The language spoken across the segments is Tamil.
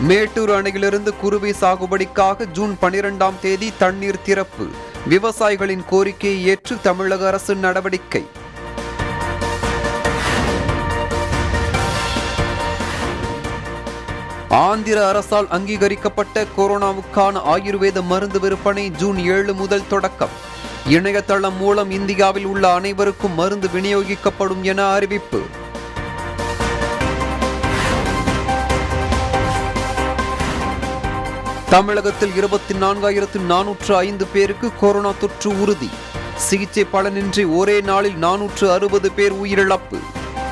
மேட்டூர் அணையிலிருந்து குருவி சாகுபடிக்காக ஜூன் பனிரெண்டாம் தேதி தண்ணீர் திறப்பு விவசாயிகளின் கோரிக்கையை ஏற்று தமிழக அரசு நடவடிக்கை ஆந்திர அரசால் அங்கீகரிக்கப்பட்ட கொரோனாவுக்கான ஆயுர்வேத மருந்து விற்பனை ஜூன் ஏழு முதல் தொடக்கம் இணையதளம் மூலம் இந்தியாவில் உள்ள அனைவருக்கும் மருந்து விநியோகிக்கப்படும் என அறிவிப்பு தமிழகத்தில் இருபத்தி நான்காயிரத்து நானூற்று ஐந்து பேருக்கு கொரோனா தொற்று உறுதி சிகிச்சை பலனின்றி ஒரே நாளில் நானூற்று அறுபது பேர் உயிரிழப்பு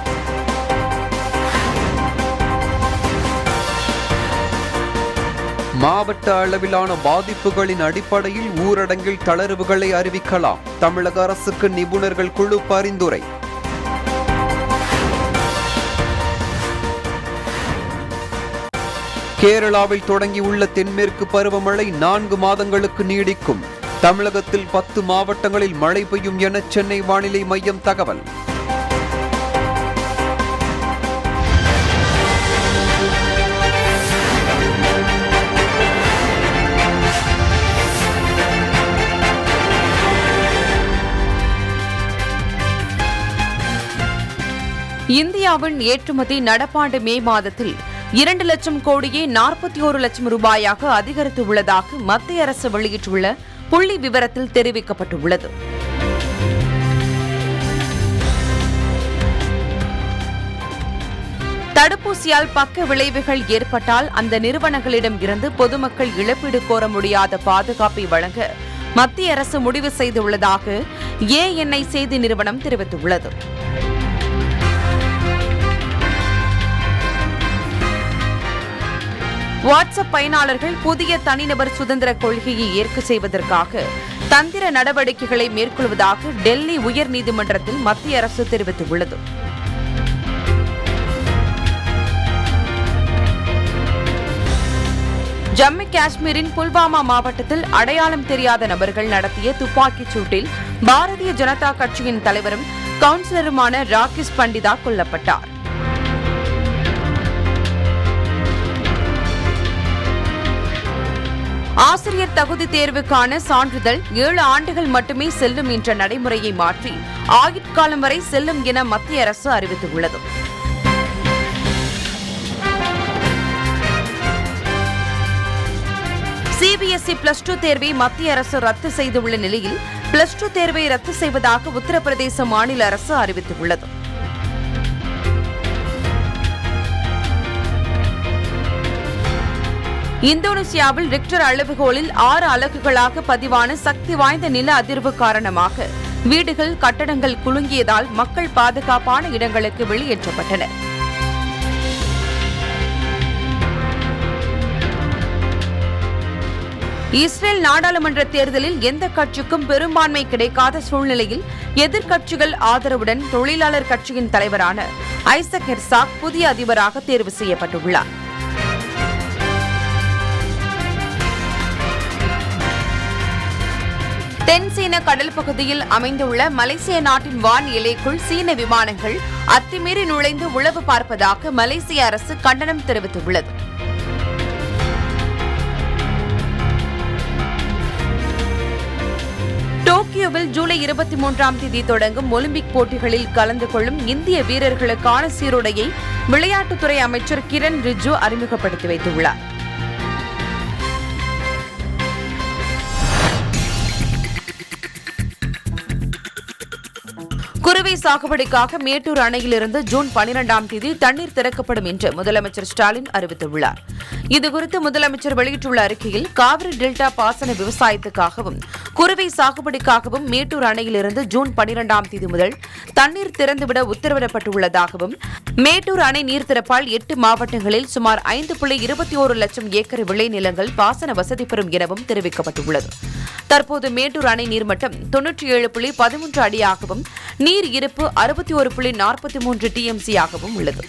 மாவட்ட அளவிலான பாதிப்புகளின் அடிப்படையில் ஊரடங்கில் தளர்வுகளை அறிவிக்கலாம் தமிழக அரசுக்கு நிபுணர்கள் குழு பரிந்துரை கேரளாவில் தொடங்கியுள்ள தென்மேற்கு பருவமழை நான்கு மாதங்களுக்கு நீடிக்கும் தமிழகத்தில் பத்து மாவட்டங்களில் மழை பெய்யும் என சென்னை வானிலை மையம் தகவல் இந்தியாவின் ஏற்றுமதி நடப்பாண்டு மே மாதத்தில் இரண்டு லட்சம் கோடியே நாற்பத்தி ஒரு லட்சம் ரூபாயாக அதிகரித்து உள்ளதாக மத்திய அரசு வெளியிட்டுள்ள புள்ளி விவரத்தில் தெரிவிக்கப்பட்டுள்ளது தடுப்பூசியால் பக்க விளைவுகள் ஏற்பட்டால் அந்த நிறுவனங்களிடம் இருந்து பொதுமக்கள் இழப்பீடு கோர முடியாத பாதுகாப்பை வழங்க மத்திய அரசு முடிவு செய்துள்ளதாக ஏஎன்ஐ செய்தி நிறுவனம் தெரிவித்துள்ளது வாட்ஸ்அப் பயனாளர்கள் புதிய தனிநபர் சுதந்திர கொள்கையை ஏற்க செய்வதற்காக தந்திர நடவடிக்கைகளை மேற்கொள்வதாக டெல்லி உயர்நீதிமன்றத்தில் மத்திய அரசு தெரிவித்துள்ளது ஜம்மு காஷ்மீரின் புல்வாமா மாவட்டத்தில் அடையாளம் தெரியாத நபர்கள் நடத்திய துப்பாக்கிச் சூட்டில் பாரதிய ஜனதா கட்சியின் தலைவரும் கவுன்சிலருமான ராகேஷ் பண்டிதா கொல்லப்பட்டார் ஆசிரியர் தகுதி தேர்வுக்கான சான்றிதழ் ஏழு ஆண்டுகள் மட்டுமே செல்லும் என்ற நடைமுறையை மாற்றி ஆயுட்காலம் வரை செல்லும் என மத்திய அரசு அறிவித்துள்ளது சிபிஎஸ்இ பிளஸ் டூ தேர்வை மத்திய அரசு ரத்து செய்துள்ள நிலையில் பிளஸ் டூ தேர்வை ரத்து செய்வதாக உத்தரப்பிரதேச மாநில அரசு அறிவித்துள்ளது இந்தோனேசியாவில் ரிக்டர் அளவுகோலில் ஆறு அலகுகளாக பதிவான சக்தி வாய்ந்த நில அதிர்வு காரணமாக வீடுகள் கட்டடங்கள் குலுங்கியதால் மக்கள் பாதுகாப்பான இடங்களுக்கு வெளியேற்றப்பட்டனர் இஸ்ரேல் நாடாளுமன்ற தேர்தலில் எந்த கட்சிக்கும் பெரும்பான்மை கிடைக்காத சூழ்நிலையில் எதிர்க்கட்சிகள் ஆதரவுடன் தொழிலாளர் கட்சியின் தலைவரான ஐசக் ஹெர்சாக் புதிய அதிபராக தேர்வு செய்யப்பட்டுள்ளார் தென் சீன கடல் பகுதியில் அமைந்துள்ள மலேசிய நாட்டின் வான் எல்லைக்குள் சீன விமானங்கள் அத்துமீறி நுழைந்து உளவு பார்ப்பதாக மலேசிய அரசு கண்டனம் தெரிவித்துள்ளது டோக்கியோவில் ஜூலை இருபத்தி மூன்றாம் தேதி தொடங்கும் ஒலிம்பிக் போட்டிகளில் கலந்து கொள்ளும் இந்திய வீரர்களுக்கான சீருடையை விளையாட்டுத்துறை அமைச்சர் கிரண் ரிஜிஜு அறிமுகப்படுத்தி வைத்துள்ளார் குறுவை சாகுபடிக்காக மேட்டூர் அணையிலிருந்து ஜூன் பனிரெண்டாம் தேதி தண்ணீர் திறக்கப்படும் என்று முதலமைச்சர் ஸ்டாலின் அறிவித்துள்ளார் இதுகுறித்து முதலமைச்சர் வெளியிட்டுள்ள அறிக்கையில் காவிரி டெல்டா பாசன விவசாயத்துக்காகவும் குறுவை சாகுபடிக்காகவும் மேட்டூர் அணையிலிருந்து ஜூன் பனிரெண்டாம் தேதி முதல் தண்ணீர் திறந்துவிட உத்தரவிடப்பட்டுள்ளதாகவும் மேட்டூர் அணை நீர் திறப்பால் எட்டு மாவட்டங்களில் சுமார் ஐந்து புள்ளி இருபத்தி ஒரு லட்சம் ஏக்கர் விளைநிலங்கள் பாசன வசதி பெறும் எனவும் தெரிவிக்கப்பட்டுள்ளது தற்போது மேட்டூர் அணை நீர்மட்டம் தொன்னூற்றி ஏழு புள்ளி பதிமூன்று அடியாகவும் நீர் இருப்பு அறுபத்தி ஒரு புள்ளி நாற்பத்தி மூன்று டிஎம்சி ஆகவும் உள்ளது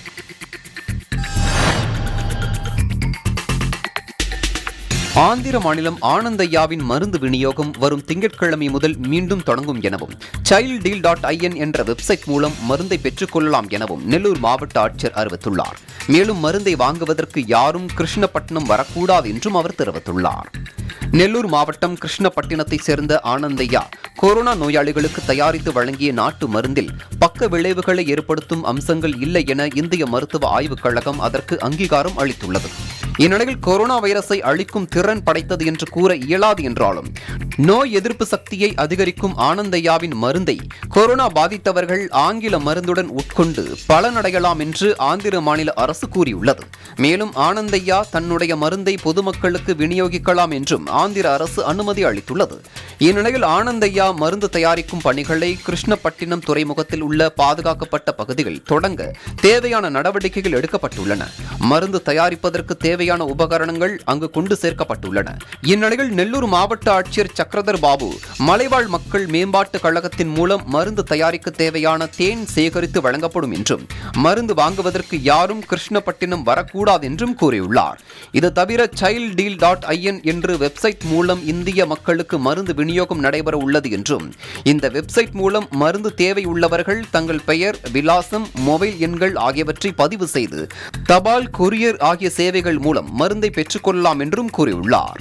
ஆந்திர மாநிலம் ஆனந்தையாவின் மருந்து விநியோகம் வரும் திங்கட்கிழமை முதல் மீண்டும் தொடங்கும் எனவும் சைல்ட் டீல் டாட் ஐஎன் என்ற வெப்சைட் மூலம் மருந்தை பெற்றுக்கொள்ளலாம் எனவும் நெல்லூர் மாவட்ட ஆட்சியர் அறிவித்துள்ளார் மேலும் மருந்தை வாங்குவதற்கு யாரும் கிருஷ்ணப்பட்டினம் வரக்கூடாது என்றும் அவர் தெரிவித்துள்ளார் நெல்லூர் மாவட்டம் கிருஷ்ணப்பட்டினத்தைச் சேர்ந்த ஆனந்தையா கொரோனா நோயாளிகளுக்கு தயாரித்து வழங்கிய நாட்டு மருந்தில் பக்க விளைவுகளை ஏற்படுத்தும் அம்சங்கள் இல்லை என இந்திய மருத்துவ ஆய்வுக் கழகம் அதற்கு அங்கீகாரம் அளித்துள்ளது இந்நிலையில் கொரோனா வைரஸை அழிக்கும் திறன் படைத்தது என்று கூற இயலாது என்றாலும் நோய் எதிர்ப்பு சக்தியை அதிகரிக்கும் ஆனந்தையாவின் மருந்தை கொரோனா பாதித்தவர்கள் ஆங்கில மருந்துடன் உட்கொண்டு பலனடையலாம் என்று ஆந்திர மாநில அரசு கூறியுள்ளது மேலும் ஆனந்தையா தன்னுடைய மருந்தை பொதுமக்களுக்கு விநியோகிக்கலாம் என்றும் ஆந்திர அரசு அனுமதி அளித்துள்ளது இந்நிலையில் ஆனந்தையா மருந்து தயாரிக்கும் பணிகளை கிருஷ்ணப்பட்டினம் துறைமுகத்தில் உள்ள பாதுகாக்கப்பட்ட பகுதிகள் தொடங்க தேவையான நடவடிக்கைகள் எடுக்கப்பட்டுள்ளன மருந்து தயாரிப்பதற்கு தேவையான உபகரணங்கள் அங்கு கொண்டு சேர்க்கப்பட்டுள்ளன இந்நிலையில் நெல்லூர் மாவட்ட ஆட்சியர் சக்கரதர் பாபு மலைவாழ் மக்கள் மேம்பாட்டு கழகத்தின் மூலம் மருந்து தயாரிக்க தேவையான தேன் சேகரித்து வழங்கப்படும் என்றும் மருந்து வாங்குவதற்கு யாரும் கிருஷ்ணப்பட்டினம் வரக்கூடாது என்றும் கூறியுள்ளார் இது தவிர சைல்ட் டீல் டாட் ஐஎன் என்று வெப்சைட் மூலம் இந்திய மக்களுக்கு மருந்து விநியோகம் நடைபெற உள்ளது என்றும் இந்த வெப்சைட் மூலம் மருந்து தேவை உள்ளவர்கள் தங்கள் பெயர் விலாசம் மொபைல் எண்கள் ஆகியவற்றை பதிவு செய்து தபால் கொரியர் ஆகிய சேவைகள் மூலம் மருந்தை பெற்றுக்கொள்ளலாம் என்றும் கூறியுள்ளார்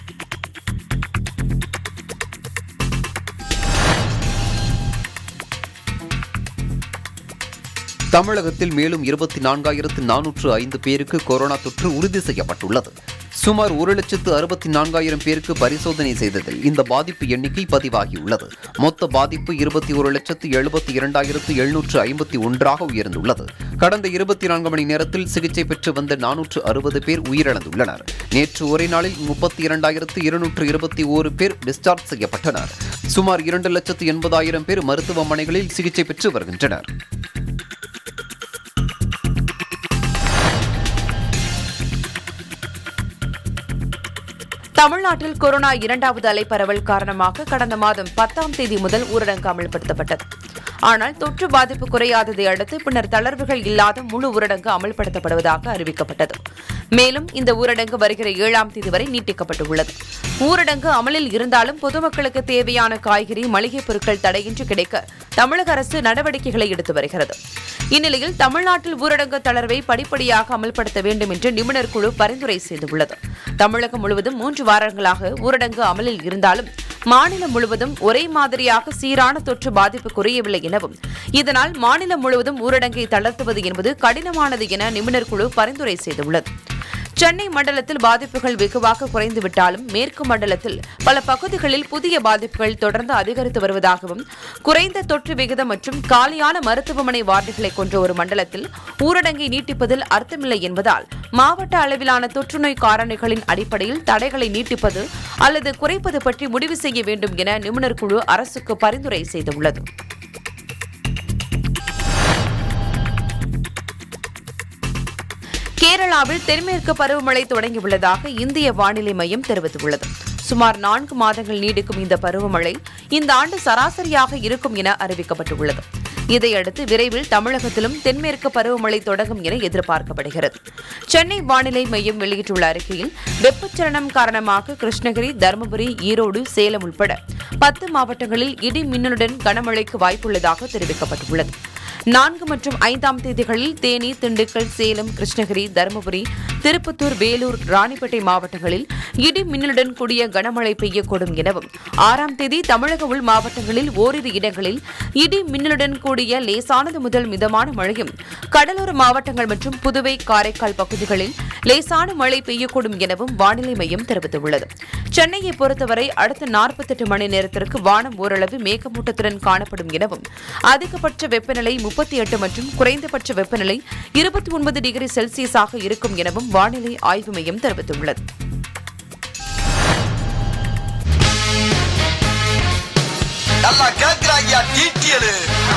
தமிழகத்தில் மேலும் இருபத்தி நான்காயிரத்து நானூற்று ஐந்து பேருக்கு கொரோனா தொற்று உறுதி செய்யப்பட்டுள்ளது சுமார் ஒரு லட்சத்து அறுபத்தி நான்காயிரம் பேருக்கு பரிசோதனை செய்ததில் இந்த பாதிப்பு எண்ணிக்கை பதிவாகியுள்ளது மொத்த பாதிப்பு இருபத்தி ஒரு லட்சத்து எழுபத்தி இரண்டாயிரத்து எழுநூற்று ஐம்பத்தி ஒன்றாக உயர்ந்துள்ளது கடந்த இருபத்தி நான்கு மணி நேரத்தில் சிகிச்சை பெற்று வந்த நானூற்று அறுபது பேர் உயிரிழந்துள்ளனர் நேற்று ஒரே நாளில் முப்பத்தி இரண்டாயிரத்து இருநூற்று இருபத்தி ஓரு பேர் டிஸ்சார்ஜ் செய்யப்பட்டனர் சுமார் இரண்டு லட்சத்து எண்பதாயிரம் பேர் மருத்துவமனைகளில் சிகிச்சை பெற்று வருகின்றனர் தமிழ்நாட்டில் கொரோனா இரண்டாவது அலை பரவல் காரணமாக கடந்த மாதம் பத்தாம் தேதி முதல் ஊரடங்கு அமல்படுத்தப்பட்டது ஆனால் தொற்று பாதிப்பு குறையாததை அடுத்து பின்னர் தளர்வுகள் இல்லாத முழு ஊரடங்கு அமல்படுத்தப்படுவதாக அறிவிக்கப்பட்டது மேலும் இந்த ஊரடங்கு வருகிற ஏழாம் தேதி வரை நீட்டிக்கப்பட்டுள்ளது ஊரடங்கு அமலில் இருந்தாலும் பொதுமக்களுக்கு தேவையான காய்கறி மளிகைப் பொருட்கள் தடையின்றி கிடைக்க தமிழக அரசு நடவடிக்கைகளை எடுத்து வருகிறது இந்நிலையில் தமிழ்நாட்டில் ஊரடங்கு தளர்வை படிப்படியாக அமல்படுத்த வேண்டும் என்று நிபுணர் குழு பரிந்துரை செய்துள்ளது தமிழகம் முழுவதும் மூன்று வாரங்களாக ஊரடங்கு அமலில் இருந்தாலும் மாநிலம் முழுவதும் ஒரே மாதிரியாக சீரான தொற்று பாதிப்பு குறையவில்லை எனவும் இதனால் மாநிலம் முழுவதும் ஊரடங்கை தளர்த்துவது என்பது கடினமானது என நிபுணர் குழு பரிந்துரை செய்துள்ளது சென்னை மண்டலத்தில் பாதிப்புகள் வெகுவாக குறைந்துவிட்டாலும் மேற்கு மண்டலத்தில் பல பகுதிகளில் புதிய பாதிப்புகள் தொடர்ந்து அதிகரித்து வருவதாகவும் குறைந்த தொற்று விகிதம் மற்றும் காலியான மருத்துவமனை வார்டுகளை கொண்ட ஒரு மண்டலத்தில் ஊரடங்கை நீட்டிப்பதில் அர்த்தமில்லை என்பதால் மாவட்ட அளவிலான தொற்றுநோய் காரணிகளின் அடிப்படையில் தடைகளை நீட்டிப்பது அல்லது குறைப்பது பற்றி முடிவு செய்ய வேண்டும் என நிபுணர் குழு அரசுக்கு பரிந்துரை செய்துள்ளது கேரளாவில் தென்மேற்கு பருவமழை தொடங்கியுள்ளதாக இந்திய வானிலை மையம் தெரிவித்துள்ளது சுமார் நான்கு மாதங்கள் நீடிக்கும் இந்த பருவமழை இந்த ஆண்டு சராசரியாக இருக்கும் என அறிவிக்கப்பட்டுள்ளது இதையடுத்து விரைவில் தமிழகத்திலும் தென்மேற்கு பருவமழை தொடங்கும் என எதிர்பார்க்கப்படுகிறது சென்னை வானிலை மையம் வெளியிட்டுள்ள அறிக்கையில் வெப்பச்சலனம் காரணமாக கிருஷ்ணகிரி தருமபுரி ஈரோடு சேலம் உட்பட பத்து மாவட்டங்களில் இடி மின்னலுடன் கனமழைக்கு வாய்ப்புள்ளதாக தெரிவிக்கப்பட்டுள்ளது நான்கு மற்றும் ஐந்தாம் தேதிகளில் தேனி திண்டுக்கல் சேலம் கிருஷ்ணகிரி தருமபுரி திருப்பத்தூர் வேலூர் ராணிப்பேட்டை மாவட்டங்களில் இடி மின்னலுடன் கூடிய கனமழை பெய்யக்கூடும் எனவும் ஆறாம் தேதி தமிழக உள் மாவட்டங்களில் ஓரிரு இடங்களில் இடி மின்னலுடன் கூடிய லேசானது முதல் மிதமான மழையும் கடலோர மாவட்டங்கள் மற்றும் புதுவை காரைக்கால் பகுதிகளில் லேசான மழை பெய்யக்கூடும் எனவும் வானிலை மையம் தெரிவித்துள்ளது சென்னையை பொறுத்தவரை அடுத்த நாற்பத்தெட்டு மணி நேரத்திற்கு வானம் ஓரளவு மேகமூட்டத்துடன் காணப்படும் எனவும் அதிகபட்ச வெப்பநிலை முப்பத்தி எட்டு மற்றும் குறைந்தபட்ச வெப்பநிலை இருபத்தி ஒன்பது டிகிரி செல்சியஸாக இருக்கும் எனவும் வானிலை ஆய்வு மையம் தெரிவித்துள்ளது நல்லா கேக்குறாங்கயா டீட்டியலு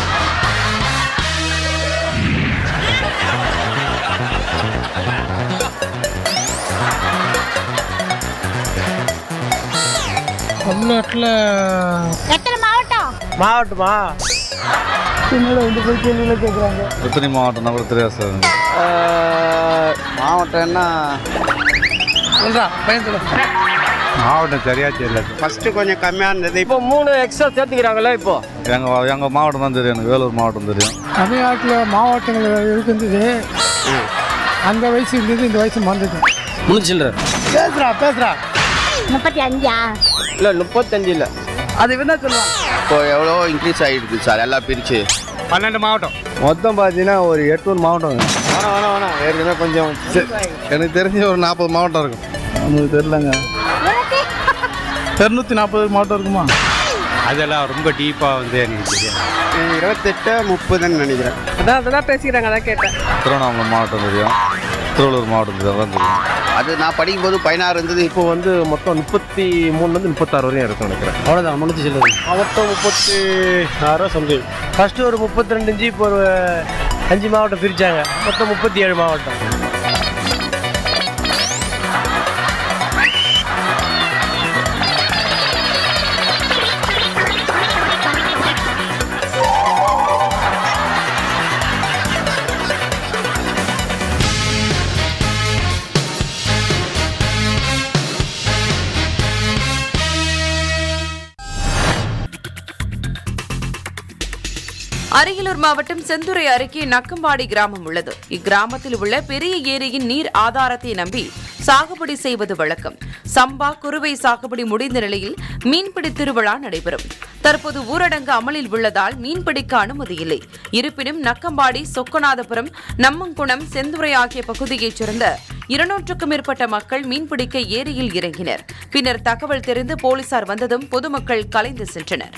தமிழ்நாட்டில் எத்தனை மாவட்டம் மாவட்டமா என்னடா இந்த போய் கேள்வியில் கேட்குறாங்க எத்தனை மாவட்டம் கூட தெரியாது சார் மாவட்டம் என்ன சொல்றா பையன் சொல்லு மாவட்டம் சரியா தெரியல ஃபஸ்ட்டு கொஞ்சம் கம்மியாக இருந்தது இப்போ மூணு எக்ஸ்ட்ரா சேர்த்துக்கிறாங்களே இப்போ எங்கள் எங்கள் மாவட்டம் தான் தெரியும் எனக்கு வேலூர் மாவட்டம் தெரியும் தமிழ்நாட்டில் மாவட்டங்கள் இருக்கின்றது அந்த வயசு இருந்தது இந்த வயசு மறந்துட்டு முடிச்சில்ற பேசுறா பேசுறா முப்பத்தி அஞ்சா இல்லை முப்பத்தஞ்சு இல்லை அது என்ன சொல்லுவான் இப்போ எவ்வளோ இன்க்ரீஸ் ஆகிடுது சார் எல்லாம் பிரித்து பன்னெண்டு மாவட்டம் மொத்தம் பார்த்தீங்கன்னா ஒரு எட்நூறு மாவட்டம் வேணாம் வேணாம் வேணாம் ஏற்கனவே கொஞ்சம் எனக்கு தெரிஞ்ச ஒரு நாற்பது மாவட்டம் இருக்கும் நமக்கு தெரிலங்க இரநூத்தி நாற்பது மாவட்டம் இருக்குமா அதெல்லாம் ரொம்ப டீப்பாக வந்து எனக்கு தெரியும் இருபத்தெட்டு முப்பதுன்னு நினைக்கிறேன் அதான் அதான் பேசிக்கிறாங்க அதான் கேட்டேன் திருவண்ணாமலை மாவட்டம் தெரியும் திருவள்ளூர் மாவட்டம் தெரியும் தெரியும் அது நான் படிக்கும்போது பதினாறு இருந்தது இப்போ இப்போ வந்து மொத்தம் முப்பத்தி மூணுலேருந்து முப்பத்தாறு வரையும் இருக்கும் நினைக்கிறேன் அவ்வளோதான் முடிஞ்சு சொல்லுது மொத்தம் முப்பத்தி ஆறோ சம்திங் ஃபஸ்ட்டு ஒரு முப்பத்தி ரெண்டு இன்ச்சு இப்போ ஒரு அஞ்சு மாவட்டம் பிரித்தாங்க மொத்தம் முப்பத்தி ஏழு மாவட்டம் அரியலூர் மாவட்டம் செந்துறை அருகே நக்கம்பாடி கிராமம் உள்ளது இக்கிராமத்தில் உள்ள பெரிய ஏரியின் நீர் ஆதாரத்தை நம்பி சாகுபடி செய்வது வழக்கம் சம்பா குறுவை சாகுபடி முடிந்த நிலையில் மீன்பிடி திருவிழா நடைபெறும் தற்போது ஊரடங்கு அமலில் உள்ளதால் மீன்பிடிக்க அனுமதி இல்லை இருப்பினும் நக்கம்பாடி சொக்கநாதபுரம் நம்மங்குணம் செந்துறை ஆகிய பகுதியைச் சேர்ந்த இருநூற்றுக்கும் மேற்பட்ட மக்கள் மீன்பிடிக்க ஏரியில் இறங்கினர் பின்னர் தகவல் தெரிந்து போலீசார் வந்ததும் பொதுமக்கள் கலைந்து சென்றனர்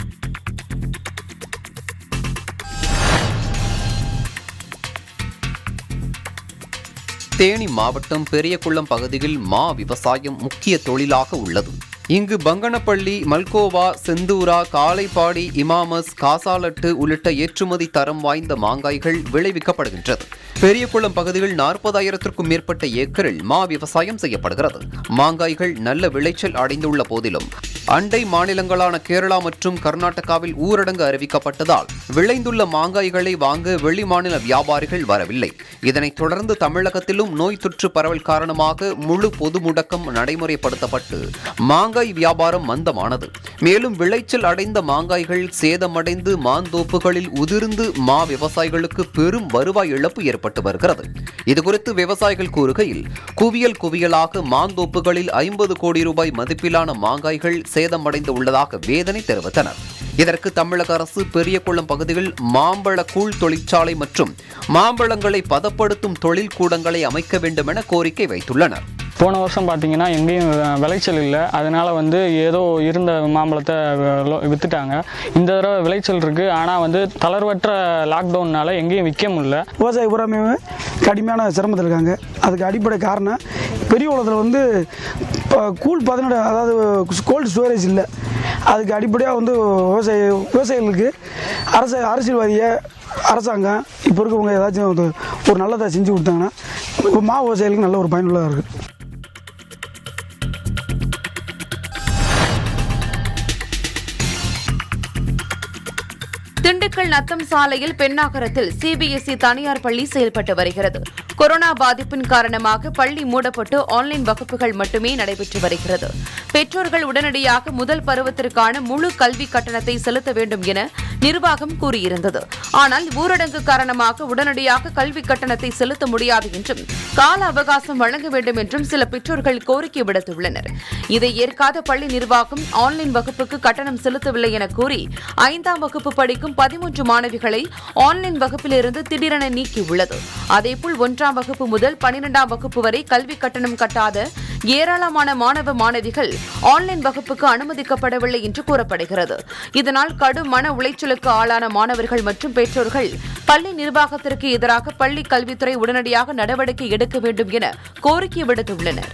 தேனி மாவட்டம் பெரியகுளம் பகுதியில் மா விவசாயம் முக்கிய தொழிலாக உள்ளது இங்கு பங்கனப்பள்ளி மல்கோவா செந்தூரா காலைப்பாடி இமாமஸ் காசாலட்டு உள்ளிட்ட ஏற்றுமதி தரம் வாய்ந்த மாங்காய்கள் விளைவிக்கப்படுகின்றது பெரியகுளம் பகுதியில் நாற்பதாயிரத்திற்கும் மேற்பட்ட ஏக்கரில் மா விவசாயம் செய்யப்படுகிறது மாங்காய்கள் நல்ல விளைச்சல் அடைந்துள்ள போதிலும் அண்டை மாநிலங்களான கேரளா மற்றும் கர்நாடகாவில் ஊரடங்கு அறிவிக்கப்பட்டதால் விளைந்துள்ள மாங்காய்களை வாங்க வெளி மாநில வியாபாரிகள் வரவில்லை இதனைத் தொடர்ந்து தமிழகத்திலும் நோய் தொற்று பரவல் காரணமாக முழு பொது முடக்கம் நடைமுறைப்படுத்தப்பட்டு மாங்காய் வியாபாரம் மந்தமானது மேலும் விளைச்சல் அடைந்த மாங்காய்கள் சேதமடைந்து மாந்தோப்புகளில் உதிர்ந்து மா விவசாயிகளுக்கு பெரும் வருவாய் இழப்பு ஏற்பட்டு வருகிறது இதுகுறித்து விவசாயிகள் கூறுகையில் குவியல் குவியலாக மாந்தோப்புகளில் ஐம்பது கோடி ரூபாய் மதிப்பிலான மாங்காய்கள் சேதமடைந்து உள்ளதாக வேதனை தெரிவித்தனர் இதற்கு தமிழக அரசு பெரியகுளம் பகுதியில் மாம்பழ கூழ் தொழிற்சாலை மற்றும் மாம்பழங்களை பதப்படுத்தும் தொழில் கூடங்களை அமைக்க வேண்டும் என கோரிக்கை வைத்துள்ளனர் போன வருஷம் பார்த்தீங்கன்னா எங்கேயும் அஹ், விளைச்சல் இல்லை அதனால வந்து ஏதோ இருந்த மாம்பழத்தை அஹ், வித்துட்டாங்க இந்த தடவை விளைச்சல் இருக்கு ஆனால் வந்து தளர்வற்ற லாக்டவுன்னால எங்கேயும் விற்க முடியல விவசாய பூராமே கடுமையான சிரமத்தில் இருக்காங்க அதுக்கு அடிப்படை காரணம் பெரிய உலகத்தில் வந்து இப்போ கூல் பதினெட்டு அதாவது கோல்டு ஸ்டோரேஜ் இல்லை அதுக்கு அடிப்படையாக வந்து விவசாய விவசாயிகளுக்கு அரசு அரசியல்வாதிய அரசாங்கம் இப்போ இருக்கவங்க ஏதாச்சும் ஒரு- ஒரு நல்லதை செஞ்சு கொடுத்தாங்கன்னா இப்போ மா விவசாயிகளுக்கு நல்ல ஒரு பயனுள்ளதாக இருக்குது திண்டுக்கல் நத்தம் சாலையில் பெண்ணாகரத்தில் சிபிஎஸ்இ தனியார் பள்ளி செயல்பட்டு வருகிறது கொரோனா பாதிப்பின் காரணமாக பள்ளி மூடப்பட்டு ஆன்லைன் வகுப்புகள் மட்டுமே நடைபெற்று வருகிறது பெற்றோர்கள் உடனடியாக முதல் பருவத்திற்கான முழு கல்வி கட்டணத்தை செலுத்த வேண்டும் என நிர்வாகம் கூறியிருந்தது ஆனால் ஊரடங்கு காரணமாக உடனடியாக கல்வி கட்டணத்தை செலுத்த முடியாது என்றும் கால அவகாசம் வழங்க வேண்டும் என்றும் சில பெற்றோர்கள் கோரிக்கை விடுத்துள்ளனர் இதை ஏற்காத பள்ளி நிர்வாகம் ஆன்லைன் வகுப்புக்கு கட்டணம் செலுத்தவில்லை என கூறி ஐந்தாம் வகுப்பு படிக்கும் பதிமூன்று மாணவிகளை ஆன்லைன் வகுப்பிலிருந்து திடீரென நீக்கியுள்ளது அதேபோல் ஒன்றாம் வகுப்பு முதல் பனிரெண்டாம் வகுப்பு வரை கல்வி கட்டணம் கட்டாத ஏராளமான மாணவ மாணவிகள் ஆன்லைன் வகுப்புக்கு அனுமதிக்கப்படவில்லை என்று கூறப்படுகிறது இதனால் கடும் மன உளைச்சலுக்கு ஆளான மாணவர்கள் மற்றும் பெற்றோர்கள் பள்ளி நிர்வாகத்திற்கு எதிராக பள்ளி கல்வித்துறை உடனடியாக நடவடிக்கை எடுக்க வேண்டும் என கோரிக்கை விடுத்துள்ளனர்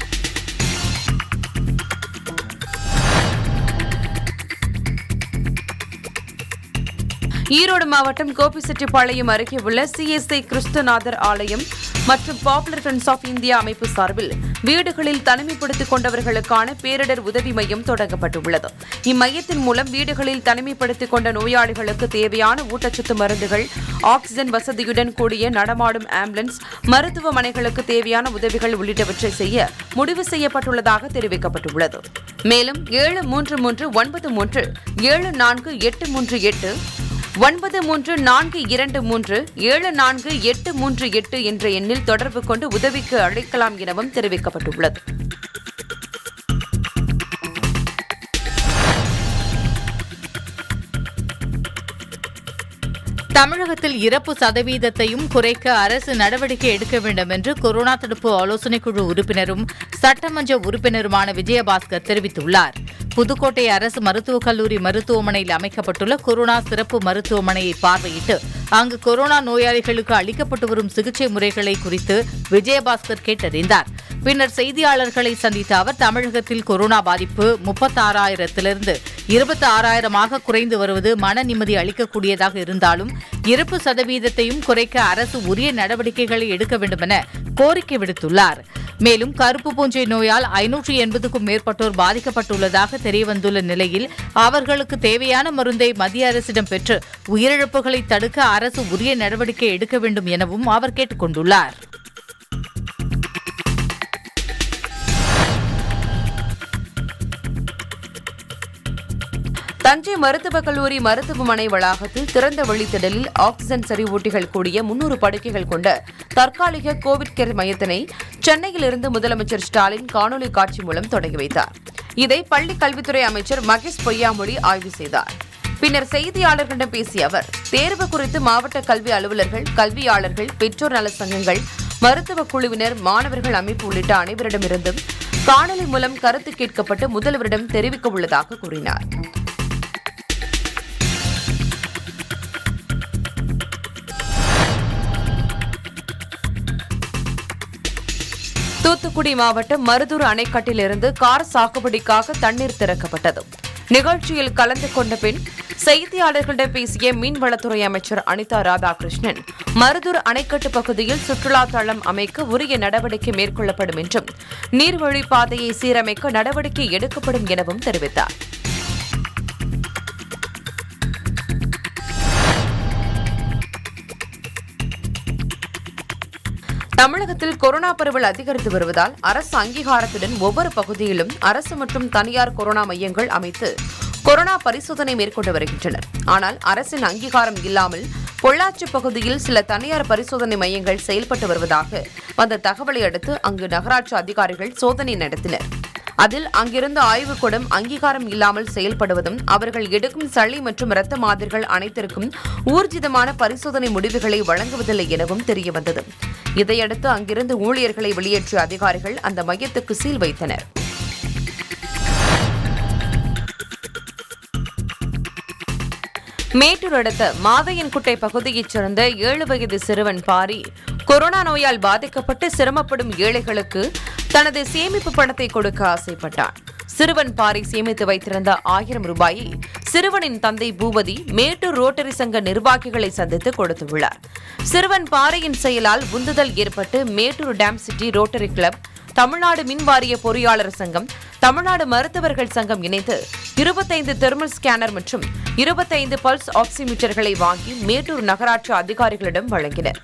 ஈரோடு மாவட்டம் கோபிச்செட்டிப்பாளையம் அருகே உள்ள சிஎஸ்ஐ கிறிஸ்துநாதர் ஆலயம் மற்றும் பாப்புலர் ஃப்ரெண்ட்ஸ் ஆஃப் இந்தியா அமைப்பு சார்பில் வீடுகளில் தனிமைப்படுத்திக் கொண்டவர்களுக்கான பேரிடர் உதவி மையம் தொடங்கப்பட்டுள்ளது இம்மையத்தின் மூலம் வீடுகளில் தனிமைப்படுத்திக் கொண்ட நோயாளிகளுக்கு தேவையான ஊட்டச்சத்து மருந்துகள் ஆக்ஸிஜன் வசதியுடன் கூடிய நடமாடும் ஆம்புலன்ஸ் மருத்துவமனைகளுக்கு தேவையான உதவிகள் உள்ளிட்டவற்றை செய்ய முடிவு செய்யப்பட்டுள்ளதாக தெரிவிக்கப்பட்டுள்ளது மேலும் ஏழு மூன்று மூன்று ஒன்பது மூன்று ஏழு நான்கு எட்டு மூன்று எட்டு ஒன்பது மூன்று நான்கு இரண்டு மூன்று ஏழு நான்கு எட்டு மூன்று எட்டு என்ற எண்ணில் தொடர்பு கொண்டு உதவிக்கு அழைக்கலாம் எனவும் தெரிவிக்கப்பட்டுள்ளது தமிழகத்தில் இறப்பு சதவீதத்தையும் குறைக்க அரசு நடவடிக்கை எடுக்க வேண்டும் என்று கொரோனா தடுப்பு ஆலோசனைக் குழு உறுப்பினரும் சட்டமன்ற உறுப்பினருமான விஜயபாஸ்கர் தெரிவித்துள்ளார் புதுக்கோட்டை அரசு மருத்துவக் கல்லூரி மருத்துவமனையில் அமைக்கப்பட்டுள்ள கொரோனா சிறப்பு மருத்துவமனையை பார்வையிட்டு அங்கு கொரோனா நோயாளிகளுக்கு அளிக்கப்பட்டு வரும் சிகிச்சை முறைகளை குறித்து விஜயபாஸ்கர் கேட்டறிந்தார் பின்னர் செய்தியாளர்களை சந்தித்த அவர் தமிழகத்தில் கொரோனா பாதிப்பு முப்பத்தாறாயிரத்திலிருந்து இருபத்தி ஆறாயிரமாக குறைந்து வருவது மன நிம்மதி அளிக்கக்கூடியதாக இருந்தாலும் இறப்பு சதவீதத்தையும் குறைக்க அரசு உரிய நடவடிக்கைகளை எடுக்க வேண்டுமென கோரிக்கை விடுத்துள்ளார் மேலும் கருப்பு பூஞ்சை நோயால் ஐநூற்றி எண்பதுக்கும் மேற்பட்டோர் பாதிக்கப்பட்டுள்ளதாக தெரியவந்துள்ள நிலையில் அவர்களுக்கு தேவையான மருந்தை மத்திய அரசிடம் பெற்று உயிரிழப்புகளை தடுக்க அரசு உரிய நடவடிக்கை எடுக்க வேண்டும் எனவும் அவர் கேட்டுக் கொண்டுள்ளார் தஞ்சை மருத்துவக் கல்லூரி மருத்துவமனை வளாகத்தில் திறந்த வெளித்திடலில் ஆக்ஸிஜன் செறிவூட்டிகள் கூடிய முன்னூறு படுக்கைகள் கொண்ட தற்காலிக கோவிட் கேர் மையத்தினை சென்னையிலிருந்து முதலமைச்சர் ஸ்டாலின் காணொலி காட்சி மூலம் தொடங்கி வைத்தார் இதை பள்ளி கல்வித்துறை அமைச்சர் மகேஷ் பொய்யாமொழி ஆய்வு செய்தார் பின்னர் செய்தியாளர்களிடம் பேசிய அவர் தேர்வு குறித்து மாவட்ட கல்வி அலுவலர்கள் கல்வியாளர்கள் பெற்றோர் நல சங்கங்கள் மருத்துவ குழுவினர் மாணவர்கள் அமைப்பு உள்ளிட்ட அனைவரிடமிருந்தும் காணொலி மூலம் கருத்து கேட்கப்பட்டு முதல்வரிடம் தெரிவிக்க உள்ளதாக கூறினார் தூத்துக்குடி மாவட்டம் மருதூர் அணைக்கட்டிலிருந்து கார் சாகுபடிக்காக தண்ணீர் திறக்கப்பட்டது நிகழ்ச்சியில் கலந்து கொண்ட பின் செய்தியாளர்களிடம் பேசிய மீன்வளத்துறை அமைச்சர் அனிதா ராதாகிருஷ்ணன் மருதூர் அணைக்கட்டு பகுதியில் சுற்றுலா தளம் அமைக்க உரிய நடவடிக்கை மேற்கொள்ளப்படும் என்றும் நீர்வழிப் பாதையை சீரமைக்க நடவடிக்கை எடுக்கப்படும் எனவும் தெரிவித்தார் தமிழகத்தில் கொரோனா பரவல் அதிகரித்து வருவதால் அரசு அங்கீகாரத்துடன் ஒவ்வொரு பகுதியிலும் அரசு மற்றும் தனியார் கொரோனா மையங்கள் அமைத்து கொரோனா பரிசோதனை மேற்கொண்டு வருகின்றனர் ஆனால் அரசின் அங்கீகாரம் இல்லாமல் பொள்ளாச்சி பகுதியில் சில தனியார் பரிசோதனை மையங்கள் செயல்பட்டு வருவதாக வந்த தகவலை அடுத்து அங்கு நகராட்சி அதிகாரிகள் சோதனை நடத்தினர் அதில் அங்கிருந்த ஆய்வுக்கூடம் அங்கீகாரம் இல்லாமல் செயல்படுவதும் அவர்கள் எடுக்கும் சளி மற்றும் இரத்த மாதிரிகள் அனைத்திற்கும் ஊர்ஜிதமான பரிசோதனை முடிவுகளை வழங்குவதில்லை எனவும் தெரியவந்தது இதையடுத்து அங்கிருந்து ஊழியர்களை வெளியேற்றிய அதிகாரிகள் அந்த மையத்துக்கு சீல் வைத்தனர் மேட்டூர் அடுத்த மாதையன்குட்டை பகுதியைச் சேர்ந்த ஏழு வயது சிறுவன் பாரி கொரோனா நோயால் பாதிக்கப்பட்டு சிரமப்படும் ஏழைகளுக்கு தனது சேமிப்பு பணத்தை கொடுக்க ஆசைப்பட்டான் சிறுவன் பாரி சேமித்து வைத்திருந்த ஆயிரம் ரூபாயை சிறுவனின் தந்தை பூபதி மேட்டூர் ரோட்டரி சங்க நிர்வாகிகளை சந்தித்து கொடுத்துள்ளார் சிறுவன் பாரியின் செயலால் உந்துதல் ஏற்பட்டு Mettur dam city rotary club Tamil Nadu மின் வாரிய பொறியாளர் சங்கம் தமிழ்நாடு மருத்துவர்கள் சங்கம் இணைந்து இருபத்தைந்து தெர்மல் ஸ்கேனர் மற்றும் இருபத்தைந்து பல்ஸ் ஆக்சிமீட்டர்களை வாங்கி மேட்டூர் நகராட்சி அதிகாரிகளிடம் வழங்கினர்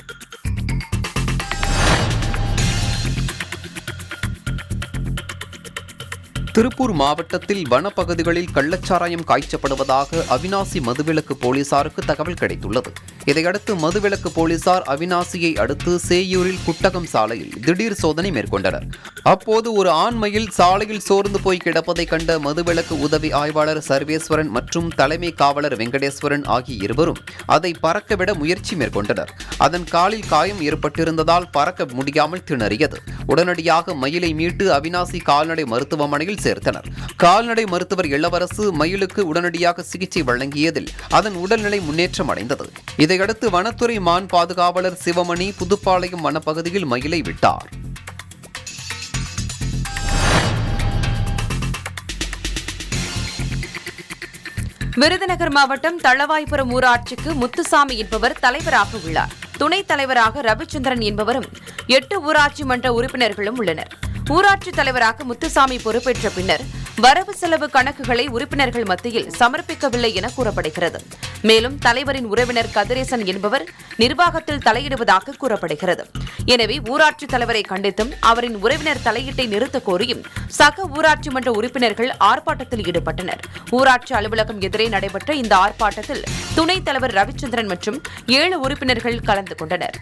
திருப்பூர் மாவட்டத்தில் வனப்பகுதிகளில் கள்ளச்சாராயம் காய்ச்சப்படுவதாக அவினாசி மதுவிலக்கு போலீசாருக்கு தகவல் கிடைத்துள்ளது இதையடுத்து மதுவிலக்கு போலீசார் அவினாசியை அடுத்து சேயூரில் குட்டகம் சாலையில் திடீர் சோதனை மேற்கொண்டனர் அப்போது ஒரு ஆண்மையில் சாலையில் சோர்ந்து போய் கிடப்பதை கண்ட மதுவிலக்கு உதவி ஆய்வாளர் சர்வேஸ்வரன் மற்றும் தலைமை காவலர் வெங்கடேஸ்வரன் ஆகிய இருவரும் அதை பறக்கவிட முயற்சி மேற்கொண்டனர் அதன் காலில் காயம் ஏற்பட்டிருந்ததால் பறக்க முடியாமல் திணறியது உடனடியாக மயிலை மீட்டு அவினாசி கால்நடை மருத்துவமனையில் சேர்த்தனர் கால்நடை மருத்துவர் இளவரசு மயிலுக்கு உடனடியாக சிகிச்சை வழங்கியதில் அதன் உடல்நிலை முன்னேற்றம் அடைந்தது இதையடுத்து வனத்துறை மான் பாதுகாவலர் சிவமணி புதுப்பாளையம் வனப்பகுதியில் மயிலை விட்டார் விருதுநகர் மாவட்டம் தளவாய்புரம் ஊராட்சிக்கு முத்துசாமி என்பவர் தலைவராக உள்ளார் துணைத் தலைவராக ரவிச்சந்திரன் என்பவரும் எட்டு ஊராட்சி மன்ற உறுப்பினர்களும் உள்ளனர் ஊராட்சி தலைவராக முத்துசாமி பொறுப்பேற்ற பின்னர் வரவு செலவு கணக்குகளை உறுப்பினர்கள் மத்தியில் சமர்ப்பிக்கவில்லை என கூறப்படுகிறது மேலும் தலைவரின் உறவினர் கதிரேசன் என்பவர் நிர்வாகத்தில் தலையிடுவதாக கூறப்படுகிறது எனவே ஊராட்சி தலைவரை கண்டித்தும் அவரின் உறவினர் தலையீட்டை நிறுத்தக் கோரியும் சக ஊராட்சி மன்ற உறுப்பினர்கள் ஆர்ப்பாட்டத்தில் ஈடுபட்டனர் ஊராட்சி அலுவலகம் எதிரே நடைபெற்ற இந்த ஆர்ப்பாட்டத்தில் துணைத் தலைவர் ரவிச்சந்திரன் மற்றும் ஏழு உறுப்பினர்கள் கலந்து கொண்டனர்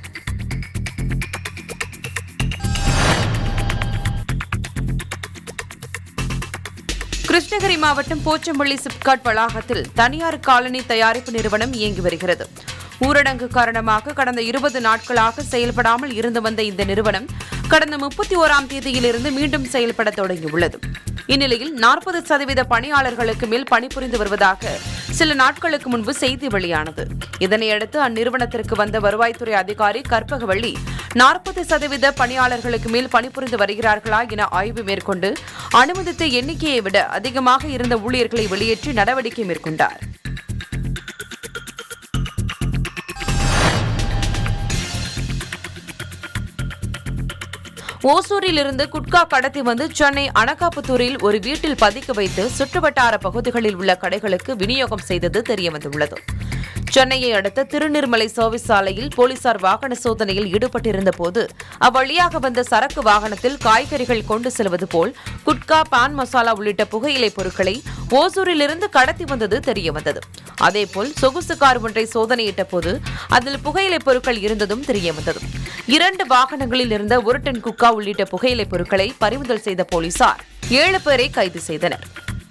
கிருஷ்ணகிரி மாவட்டம் போச்சம்பள்ளி சிப்காட் வளாகத்தில் தனியார் காலனி தயாரிப்பு நிறுவனம் இயங்கி வருகிறது ஊரடங்கு காரணமாக கடந்த இருபது நாட்களாக செயல்படாமல் இருந்து வந்த இந்த நிறுவனம் கடந்த முப்பத்தி ஓராம் தேதியிலிருந்து மீண்டும் செயல்பட தொடங்கியுள்ளது இந்நிலையில் நாற்பது சதவீத பணியாளர்களுக்கு மேல் பணிபுரிந்து வருவதாக சில நாட்களுக்கு முன்பு செய்தி வெளியானது இதனையடுத்து அந்நிறுவனத்திற்கு வந்த வருவாய்த்துறை அதிகாரி கற்பகவள்ளி நாற்பது சதவீத பணியாளர்களுக்கு மேல் பணிபுரிந்து வருகிறார்களா என ஆய்வு மேற்கொண்டு அனுமதித்த எண்ணிக்கையை விட அதிகமாக இருந்த ஊழியர்களை வெளியேற்றி நடவடிக்கை மேற்கொண்டார் ஓசூரில் இருந்து குட்கா கடத்தி வந்து சென்னை அனகாபுத்தூரில் ஒரு வீட்டில் பதுக்கி வைத்து சுற்றுவட்டார பகுதிகளில் உள்ள கடைகளுக்கு விநியோகம் செய்தது தெரியவந்துள்ளது சென்னையை அடுத்த திருநீர்மலை சர்வீஸ் சாலையில் போலீசார் வாகன சோதனையில் ஈடுபட்டிருந்த போது அவ்வழியாக வந்த சரக்கு வாகனத்தில் காய்கறிகள் கொண்டு செல்வது போல் குட்கா பான் மசாலா உள்ளிட்ட புகையிலை பொருட்களை ஓசூரிலிருந்து கடத்தி வந்தது தெரியவந்தது அதேபோல் சொகுசு கார் ஒன்றை சோதனையிட்ட போது அதில் புகையிலை பொருட்கள் இருந்ததும் தெரியவந்தது இரண்டு வாகனங்களில் இருந்த ஒரு டன் குக்கா உள்ளிட்ட புகையிலை பொருட்களை பறிமுதல் செய்த போலீசார் ஏழு பேரை கைது செய்தனர்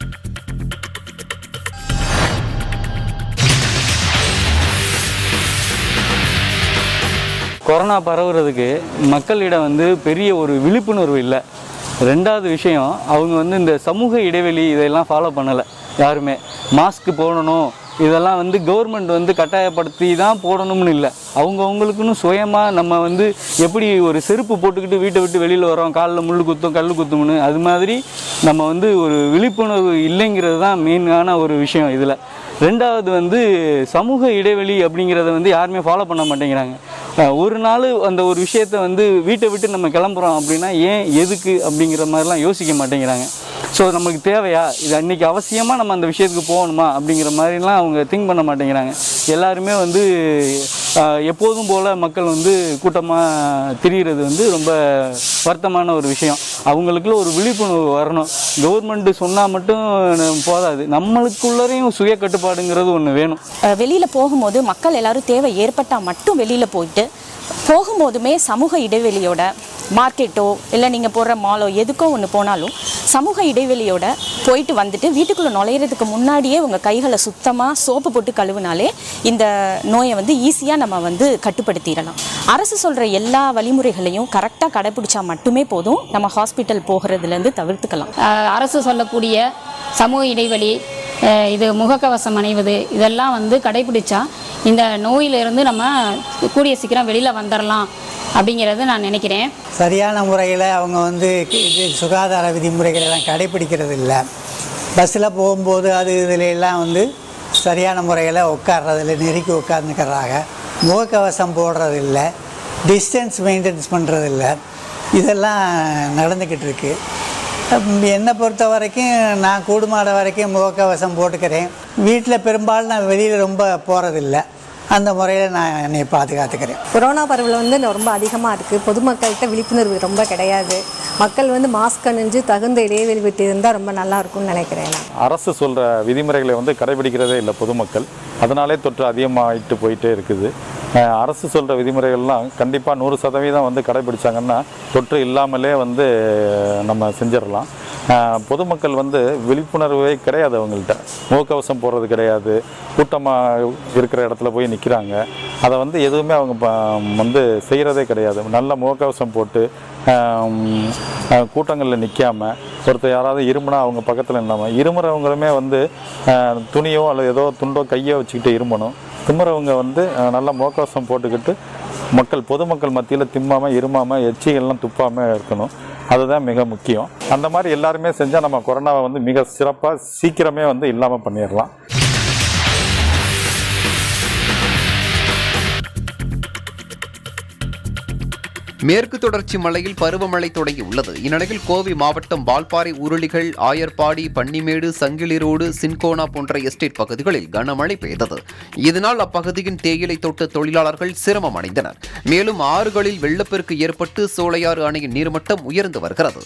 கொரோனா பரவுறதுக்கு மக்களிடம் வந்து பெரிய ஒரு விழிப்புணர்வு இல்லை ரெண்டாவது விஷயம் அவங்க வந்து இந்த சமூக இடைவெளி இதெல்லாம் ஃபாலோ பண்ணலை யாருமே மாஸ்க் போடணும் இதெல்லாம் வந்து கவர்மெண்ட் வந்து கட்டாயப்படுத்தி தான் போடணும்னு இல்லை அவங்கவுங்களுக்குன்னு சுயமாக நம்ம வந்து எப்படி ஒரு செருப்பு போட்டுக்கிட்டு வீட்டை விட்டு வெளியில் வரோம் காலில் முள் குத்தும் கல் குத்தும்னு அது மாதிரி நம்ம வந்து ஒரு விழிப்புணர்வு இல்லைங்கிறது தான் மெயினான ஒரு விஷயம் இதில் ரெண்டாவது வந்து சமூக இடைவெளி அப்படிங்கிறத வந்து யாருமே ஃபாலோ பண்ண மாட்டேங்கிறாங்க அஹ் ஒரு நாள் அந்த ஒரு விஷயத்த வந்து வீட்டை விட்டு நம்ம கிளம்புறோம் அப்படின்னா ஏன் எதுக்கு அப்படிங்கிற மாதிரிலாம் யோசிக்க மாட்டேங்கிறாங்க ஸோ நமக்கு தேவையா இது அன்னைக்கு அவசியமாக நம்ம அந்த விஷயத்துக்கு போகணுமா அப்படிங்கிற மாதிரிலாம் அவங்க திங்க் பண்ண மாட்டேங்கிறாங்க எல்லாருமே வந்து அஹ், எப்போதும் போல் மக்கள் வந்து கூட்டமாக திரிகிறது வந்து ரொம்ப வருத்தமான ஒரு விஷயம் அவங்களுக்குள்ள ஒரு விழிப்புணர்வு வரணும் கவர்மெண்ட் சொன்னால் மட்டும் போதாது நம்மளுக்குள்ளரையும் சுய கட்டுப்பாடுங்கிறது ஒன்று வேணும் வெளியில் போகும்போது மக்கள் எல்லாரும் தேவை ஏற்பட்டால் மட்டும் வெளியில் போயிட்டு போகும்போதுமே சமூக இடைவெளியோட மார்க்கெட்டோ இல்லை நீங்கள் போடுற மாலோ எதுக்கோ ஒன்று போனாலும் சமூக இடைவெளியோட போயிட்டு வந்துட்டு வீட்டுக்குள்ளே நுழையிறதுக்கு முன்னாடியே உங்கள் கைகளை சுத்தமாக சோப்பு போட்டு கழுவுனாலே இந்த நோயை வந்து ஈஸியாக நம்ம வந்து கட்டுப்படுத்திடலாம் அரசு சொல்கிற எல்லா வழிமுறைகளையும் கரெக்டாக கடைப்பிடிச்சா மட்டுமே போதும் நம்ம ஹாஸ்பிட்டல் போகிறதுலேருந்து தவிர்த்துக்கலாம் அஹ் அரசு சொல்லக்கூடிய சமூக இடைவெளி அஹ் இது முகக்கவசம் அணிவது இதெல்லாம் வந்து கடைபிடிச்சா இந்த நோயிலிருந்து நம்ம கூடிய சீக்கிரம் வெளியில் வந்துடலாம் அப்படிங்கிறத நான் நினைக்கிறேன் சரியான முறையில் அவங்க வந்து கி- இது சுகாதார விதிமுறைகள் எல்லாம் கடைபிடிக்கிறது இல்லை பஸ்ஸில் போகும்போது அது இதில் எல்லாம் வந்து சரியான முறையில் உட்கார்றதில்ல நெருக்கி உட்காந்துக்கிறாங்க முகக்கவசம் போடுறதில்ல டிஸ்டன்ஸ் மெயின்டைன்ஸ் பண்ணுறதில்ல இதெல்லாம் நடந்துக்கிட்டு இருக்கு உம், என்னை பொறுத்த வரைக்கும் நான் கூடுமாட வரைக்கும் முகக்கவசம் போட்டுக்கிறேன் வீட்டில் பெரும்பாலும் நான் வெளியில் ரொம்ப போகிறதில்ல அந்த முறையில் நான் என்னை பாதுகாத்துக்கிறேன் கொரோனா பரவல் வந்து ரொம்ப அதிகமாக இருக்குது பொதுமக்கள்கிட்ட விழிப்புணர்வு ரொம்ப கிடையாது மக்கள் வந்து மாஸ்க் அணிஞ்சு தகுந்த இடைவெளி விட்டு இருந்தால் ரொம்ப நல்லா இருக்கும்னு நினைக்கிறேன் நான் அரசு சொல்கிற விதிமுறைகளை வந்து கடைபிடிக்கிறதே இல்லை பொதுமக்கள் அதனாலே தொற்று அதிகமாகிட்டு போயிட்டே இருக்குது அஹ் அரசு சொல்கிற விதிமுறைகள்லாம் கண்டிப்பாக நூறு சதவீதம் வந்து கடைபிடிச்சாங்கன்னா தொற்று இல்லாமலே வந்து நம்ம செஞ்சிடலாம் அஹ் பொதுமக்கள் வந்து விழிப்புணர்வே கிடையாது அவங்கள்ட்ட முகக்கவசம் போடுறது கிடையாது கூட்டமாக இருக்கிற இடத்துல போய் நிற்கிறாங்க அதை வந்து எதுவுமே அவங்க ப- வந்து செய்கிறதே கிடையாது நல்ல முகக்கவசம் போட்டு கூட்டங்களில் நிற்காம ஒருத்தர் யாராவது இருமுனா அவங்க பக்கத்தில் இல்லாமல் இருமுறவங்களுமே வந்து அஹ், துணியோ அல்லது ஏதோ துண்டோ கையோ வச்சுக்கிட்டு இருமணும் தும்முறவங்க வந்து அஹ், நல்ல முகக்கவசம் போட்டுக்கிட்டு மக்கள் பொதுமக்கள் மத்தியில் திம்மாமல் இருமாமல் எச்சிகள்லாம் துப்பாமல் இருக்கணும் அதுதான் மிக முக்கியம் அந்த மாதிரி எல்லாருமே செஞ்சால் நம்ம கொரோனாவை வந்து மிக சிறப்பாக சீக்கிரமே வந்து இல்லாமல் பண்ணிடலாம் மேற்கு தொடர்ச்சி மலையில் பருவமழை தொடங்கியுள்ளது இந்நிலையில் கோவை மாவட்டம் வால்பாறை உருளிகள் ஆயர்பாடி பன்னிமேடு சங்கிலிரோடு சின்கோனா போன்ற எஸ்டேட் பகுதிகளில் கனமழை பெய்தது இதனால் அப்பகுதியின் தேயிலை தோட்ட தொழிலாளர்கள் சிரமம் அடைந்தனர் மேலும் ஆறுகளில் வெள்ளப்பெருக்கு ஏற்பட்டு சோலையாறு அணையின் நீர்மட்டம் உயர்ந்து வருகிறது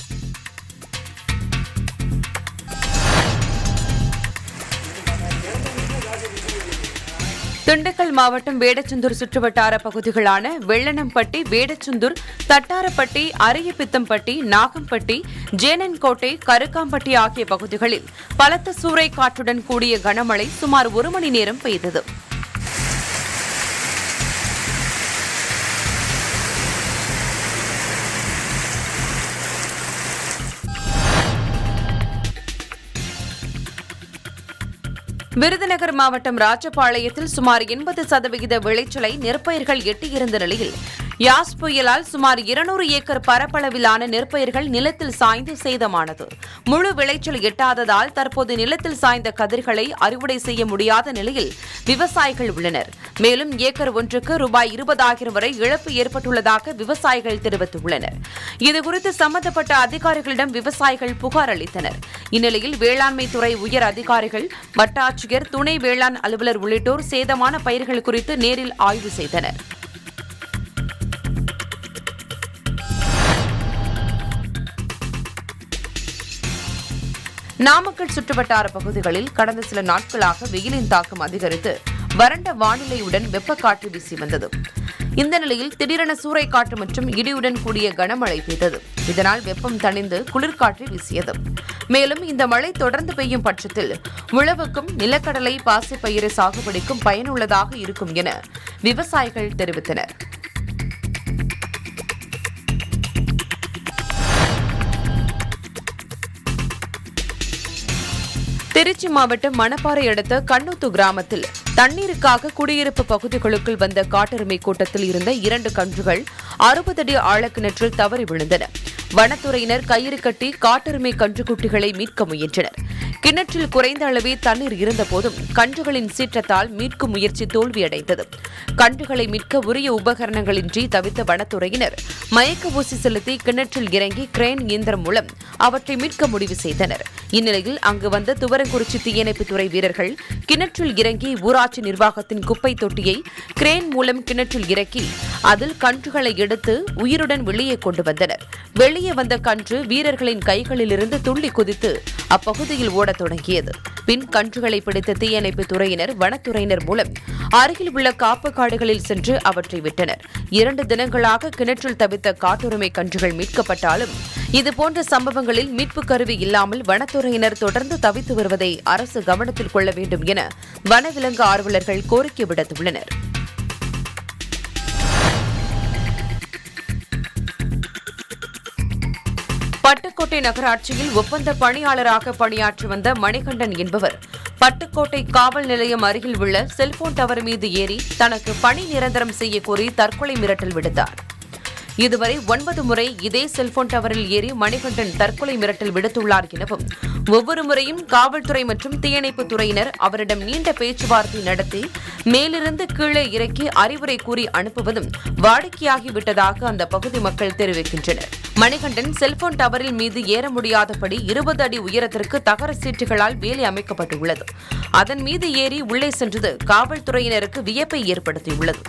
திண்டுக்கல் மாவட்டம் வேடச்சந்தூர் சுற்றுவட்டார பகுதிகளான வெள்ளனம்பட்டி வேடச்சந்தூர் தட்டாரப்பட்டி அரியபித்தம்பட்டி நாகம்பட்டி ஜேனன்கோட்டை கருக்காம்பட்டி ஆகிய பகுதிகளில் பலத்த சூறை காற்றுடன் கூடிய கனமழை சுமார் ஒரு மணி நேரம் பெய்தது விருதுநகர் மாவட்டம் ராஜபாளையத்தில் சுமார் எண்பது சதவிகித விளைச்சலை நெற்பயிர்கள் எட்டியிருந்த நிலையில் யாஸ் புயலால் சுமார் இருநூறு ஏக்கர் பரப்பளவிலான நெற்பயிர்கள் நிலத்தில் சாய்ந்து சேதமானது முழு விளைச்சல் எட்டாததால் தற்போது நிலத்தில் சாய்ந்த கதிர்களை அறுவடை செய்ய முடியாத நிலையில் விவசாயிகள் உள்ளனர் மேலும் ஏக்கர் ஒன்றுக்கு ரூபாய் இருபதாயிரம் வரை இழப்பு ஏற்பட்டுள்ளதாக விவசாயிகள் தெரிவித்துள்ளனர் இதுகுறித்து சம்பந்தப்பட்ட அதிகாரிகளிடம் விவசாயிகள் புகார் அளித்தனர் இந்நிலையில் வேளாண்மை துறை உயர் அதிகாரிகள் வட்டாட்சியர் துணை வேளாண் அலுவலர் உள்ளிட்டோர் சேதமான பயிர்கள் குறித்து நேரில் ஆய்வு செய்தனர் நாமக்கல் சுற்றுவட்டார பகுதிகளில் கடந்த சில நாட்களாக வெயிலின் தாக்கம் அதிகரித்து வறண்ட வானிலையுடன் வெப்பக்காற்று வீசி வந்தது இந்த நிலையில் திடீரென சூறைக்காற்று மற்றும் இடியுடன் கூடிய கனமழை பெய்தது இதனால் வெப்பம் தணிந்து குளிர்காற்று வீசியது மேலும் இந்த மழை தொடர்ந்து பெய்யும் பட்சத்தில் உழவுக்கும் நிலக்கடலை பாசிப்பயிறு சாகுபடிக்கும் பயனுள்ளதாக இருக்கும் என விவசாயிகள் தெரிவித்தனர் திருச்சி மாவட்டம் மணப்பாறை அடுத்த கண்ணூத்து கிராமத்தில் தண்ணீருக்காக குடியிருப்பு பகுதிகளுக்குள் வந்த காட்டெருமை கூட்டத்தில் இருந்த இரண்டு கன்றுகள் அறுபது அடி ஆழக்கிணற்றில் தவறி விழுந்தன வனத்துறையினர் கயிறு கட்டி காட்டெருமை கன்றுக்குட்டிகளை மீட்க முயன்றனர் கிணற்றில் குறைந்த அளவே தண்ணீர் இருந்தபோதும் கன்றுகளின் சீற்றத்தால் மீட்கும் முயற்சி தோல்வியடைந்தது கன்றுகளை மீட்க உரிய உபகரணங்களின்றி தவித்த வனத்துறையினர் மயக்க ஊசி செலுத்தி கிணற்றில் இறங்கி கிரேன் இயந்திரம் மூலம் அவற்றை மீட்க முடிவு செய்தனர் இந்நிலையில் அங்கு வந்த துவரங்குறிச்சி தீயணைப்புத்துறை வீரர்கள் கிணற்றில் இறங்கி ஊராட்சி நிர்வாகத்தின் குப்பை தொட்டியை கிரேன் மூலம் கிணற்றில் இறக்கி அதில் கன்றுகளை எடுத்து உயிருடன் வெளியே கொண்டு வந்தனர் வெளியே வந்த கன்று வீரர்களின் கைகளிலிருந்து துள்ளி குதித்து அப்பகுதியில் ஓடத் தொடங்கியது பின் கன்றுகளை பிடித்த தீயணைப்பு துறையினர் வனத்துறையினர் மூலம் அருகில் உள்ள காப்பு காடுகளில் சென்று அவற்றை விட்டனர் இரண்டு தினங்களாக கிணற்றில் தவித்த காட்டுரிமை கன்றுகள் மீட்கப்பட்டாலும் இதுபோன்ற சம்பவங்களில் மீட்பு கருவி இல்லாமல் வனத்துறையினர் தொடர்ந்து தவித்து வருவதை அரசு கவனத்தில் கொள்ள வேண்டும் என வனவிலங்கு ஆர்வலர்கள் கோரிக்கை விடுத்துள்ளனர் பட்டுக்கோட்டை நகராட்சியில் ஒப்பந்த பணியாளராக பணியாற்றி வந்த மணிகண்டன் என்பவர் பட்டுக்கோட்டை காவல் நிலையம் அருகில் உள்ள செல்போன் டவர் மீது ஏறி தனக்கு பணி நிரந்தரம் செய்ய கோரி தற்கொலை மிரட்டல் விடுத்தார் இதுவரை ஒன்பது முறை இதே செல்போன் டவரில் ஏறி மணிகண்டன் தற்கொலை மிரட்டல் விடுத்துள்ளார் எனவும் ஒவ்வொரு முறையும் காவல்துறை மற்றும் தீயணைப்பு துறையினர் அவரிடம் நீண்ட பேச்சுவார்த்தை நடத்தி மேலிருந்து கீழே இறக்கி அறிவுரை கூறி அனுப்புவதும் வாடிக்கையாகிவிட்டதாக அந்த பகுதி மக்கள் தெரிவிக்கின்றனர் மணிகண்டன் செல்போன் டவரில் மீது ஏற முடியாதபடி இருபது அடி உயரத்திற்கு தகர சீட்டுகளால் வேலி அமைக்கப்பட்டுள்ளது அதன் மீது ஏறி உள்ளே சென்றது காவல்துறையினருக்கு வியப்பை ஏற்படுத்தியுள்ளது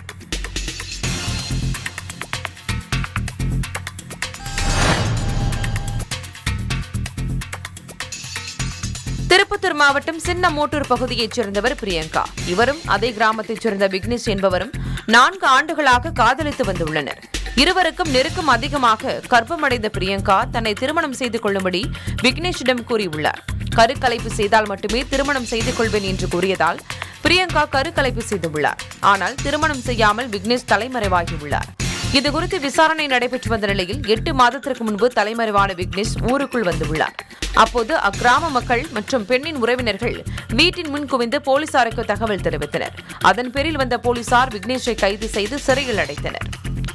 திருப்பத்தூர் மாவட்டம் சின்ன மோட்டூர் பகுதியைச் சேர்ந்தவர் பிரியங்கா இவரும் அதே கிராமத்தைச் சேர்ந்த விக்னேஷ் என்பவரும் நான்கு ஆண்டுகளாக காதலித்து வந்துள்ளனர் இருவருக்கும் நெருக்கம் அதிகமாக கர்ப்பமடைந்த பிரியங்கா தன்னை திருமணம் செய்து கொள்ளும்படி விக்னேஷிடம் கூறியுள்ளார் கருக்கலைப்பு செய்தால் மட்டுமே திருமணம் செய்து கொள்வேன் என்று கூறியதால் பிரியங்கா கருக்கலைப்பு செய்துள்ளார் ஆனால் திருமணம் செய்யாமல் விக்னேஷ் தலைமறைவாகியுள்ளார் இதுகுறித்து விசாரணை நடைபெற்று வந்த நிலையில் எட்டு மாதத்திற்கு முன்பு தலைமறைவான விக்னேஷ் ஊருக்குள் வந்துள்ளார் அப்போது அக்கிராம மக்கள் மற்றும் பெண்ணின் உறவினர்கள் வீட்டின் முன் குவிந்து போலீசாருக்கு தகவல் தெரிவித்தனர் அதன் பேரில் வந்த போலீசார் விக்னேஷை கைது செய்து சிறையில் அடைத்தனர்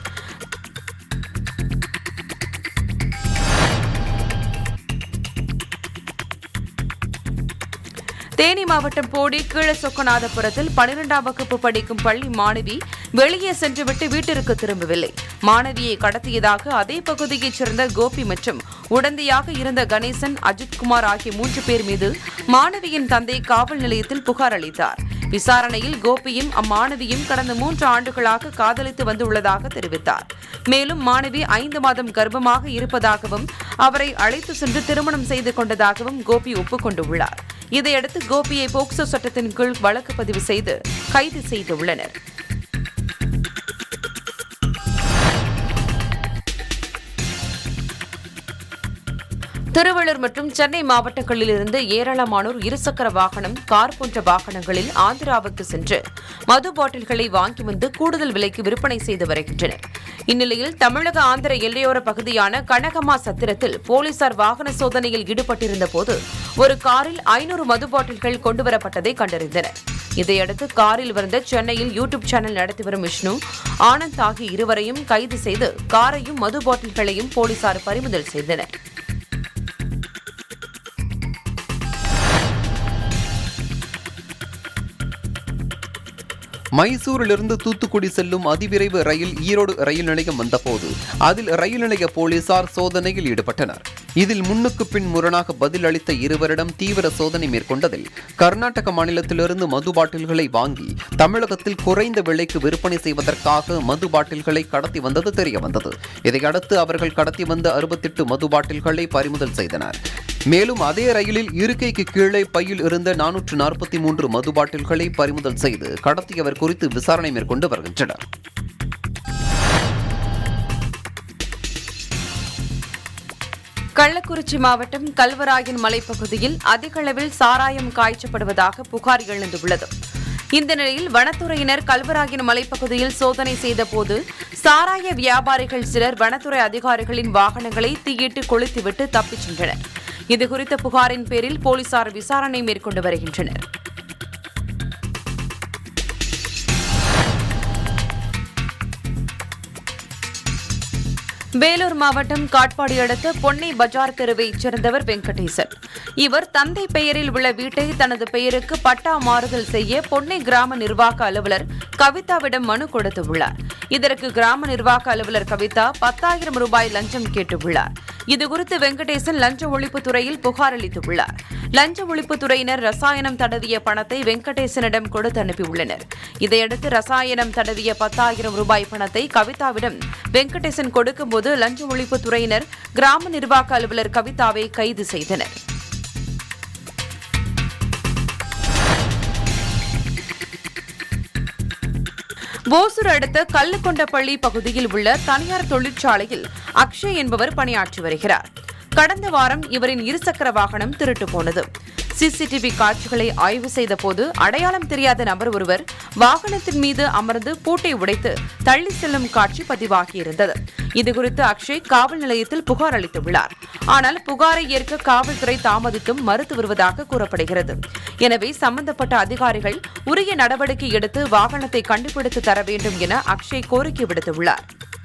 தேனி மாவட்டம் போடி கீழ சொக்கநாதபுரத்தில் பனிரெண்டாம் வகுப்பு படிக்கும் பள்ளி மாணவி வெளியே சென்றுவிட்டு வீட்டிற்கு திரும்பவில்லை மாணவியை கடத்தியதாக அதே பகுதியைச் சேர்ந்த கோபி மற்றும் உடந்தையாக இருந்த கணேசன் அஜித்குமார் ஆகிய மூன்று பேர் மீது மாணவியின் தந்தை காவல் நிலையத்தில் புகார் அளித்தார் விசாரணையில் கோபியும் அம்மாணவியும் கடந்த மூன்று ஆண்டுகளாக காதலித்து வந்துள்ளதாக தெரிவித்தார் மேலும் மாணவி ஐந்து மாதம் கர்ப்பமாக இருப்பதாகவும் அவரை அழைத்து சென்று திருமணம் செய்து கொண்டதாகவும் கோபி ஒப்புக்கொண்டுள்ளார் இதையடுத்து கோபியை போக்சோ சட்டத்தின் கீழ் வழக்கு பதிவு செய்து கைது செய்துள்ளனர் திருவள்ளூர் மற்றும் சென்னை மாவட்டங்களில் இருந்து ஏராளமானோர் இருசக்கர வாகனம் கார் போன்ற வாகனங்களில் ஆந்திராவுக்கு சென்று மது பாட்டில்களை வாங்கி வந்து கூடுதல் விலைக்கு விற்பனை செய்து வருகின்றனர் இந்நிலையில் தமிழக ஆந்திர எல்லையோர பகுதியான கனகமா சத்திரத்தில் போலீசார் வாகன சோதனையில் ஈடுபட்டிருந்த போது ஒரு காரில் ஐநூறு மது பாட்டில்கள் கொண்டுவரப்பட்டதை கண்டறிந்தனர் இதையடுத்து காரில் வந்த சென்னையில் யூடியூப் சேனல் நடத்தி வரும் விஷ்ணு ஆனந்த் ஆகிய இருவரையும் கைது செய்து காரையும் மது பாட்டில்களையும் போலீசார் பறிமுதல் செய்தனர் மைசூரிலிருந்து தூத்துக்குடி செல்லும் அதிவிரைவு ரயில் ஈரோடு ரயில் நிலையம் வந்தபோது அதில் ரயில் நிலைய போலீசார் சோதனையில் ஈடுபட்டனர் இதில் முன்னுக்கு பின் முரணாக பதில் அளித்த இருவரிடம் தீவிர சோதனை மேற்கொண்டதில் கர்நாடக மாநிலத்திலிருந்து மது பாட்டில்களை வாங்கி தமிழகத்தில் குறைந்த விலைக்கு விற்பனை செய்வதற்காக மது பாட்டில்களை கடத்தி வந்தது தெரியவந்தது இதையடுத்து அவர்கள் கடத்தி வந்த அறுபத்தெட்டு மது பாட்டில்களை பறிமுதல் செய்தனர் மேலும் அதே ரயிலில் இருக்கைக்கு கீழே பையில் இருந்த நானூற்று நாற்பத்தி மூன்று மது பாட்டில்களை பறிமுதல் செய்து கடத்தியவர் குறித்து விசாரணை மேற்கொண்டு வருகின்றனர் கள்ளக்குறிச்சி மாவட்டம் கல்வராயன் மலைப்பகுதியில் அதிக அளவில் சாராயம் காய்ச்சப்படுவதாக புகார் எழுந்துள்ளது இந்த நிலையில் வனத்துறையினர் கல்வராயன் மலைப்பகுதியில் சோதனை செய்தபோது சாராய வியாபாரிகள் சிலர் வனத்துறை அதிகாரிகளின் வாகனங்களை தீயிட்டு கொளுத்திவிட்டு தப்பிச் சென்றனர் இதுகுறித்த புகாரின் பேரில் போலீசார் விசாரணை மேற்கொண்டு வருகின்றனர் வேலூர் மாவட்டம் காட்பாடி அடுத்த பொன்னை பஜார் தெருவைச் சேர்ந்தவர் வெங்கடேசன் இவர் தந்தை பெயரில் உள்ள வீட்டை தனது பெயருக்கு பட்டா மாறுதல் செய்ய பொன்னை கிராம நிர்வாக அலுவலர் கவிதாவிடம் மனு கொடுத்துள்ளார் இதற்கு கிராம நிர்வாக அலுவலர் கவிதா பத்தாயிரம் ரூபாய் லஞ்சம் கேட்டுள்ளார் இதுகுறித்து வெங்கடேசன் லஞ்ச ஒழிப்புத் துறையில் புகார் அளித்துள்ளார் லஞ்ச ஒழிப்புத் துறையினர் ரசாயனம் தடவிய பணத்தை வெங்கடேசனிடம் கொடுத்து அனுப்பியுள்ளனர் இதையடுத்து ரசாயனம் தடவிய பத்தாயிரம் ரூபாய் பணத்தை கவிதாவிடம் வெங்கடேசன் கொடுக்கும்போது லஞ்ச ஒழிப்புத் துறையினர் கிராம நிர்வாக அலுவலர் கவிதாவை கைது செய்தனர் ஓசூர் அடுத்த கல்லுக்கொண்டப்பள்ளி பகுதியில் உள்ள தனியார் தொழிற்சாலையில் அக்ஷய் என்பவர் பணியாற்றி வருகிறார் கடந்த வாரம் இவரின் இருசக்கர வாகனம் திருட்டு போனது சிசிடிவி காட்சிகளை ஆய்வு செய்த போது அடையாளம் தெரியாத நபர் ஒருவர் வாகனத்தின் மீது அமர்ந்து பூட்டை உடைத்து தள்ளி செல்லும் காட்சி பதிவாகியிருந்தது இதுகுறித்து அக்ஷய் காவல் நிலையத்தில் புகார் அளித்துள்ளார் ஆனால் புகாரை ஏற்க காவல்துறை தாமதித்தும் மறுத்து வருவதாக கூறப்படுகிறது எனவே சம்பந்தப்பட்ட அதிகாரிகள் உரிய நடவடிக்கை எடுத்து வாகனத்தை கண்டுபிடித்து தர வேண்டும் என அக்ஷய் கோரிக்கை விடுத்துள்ளார்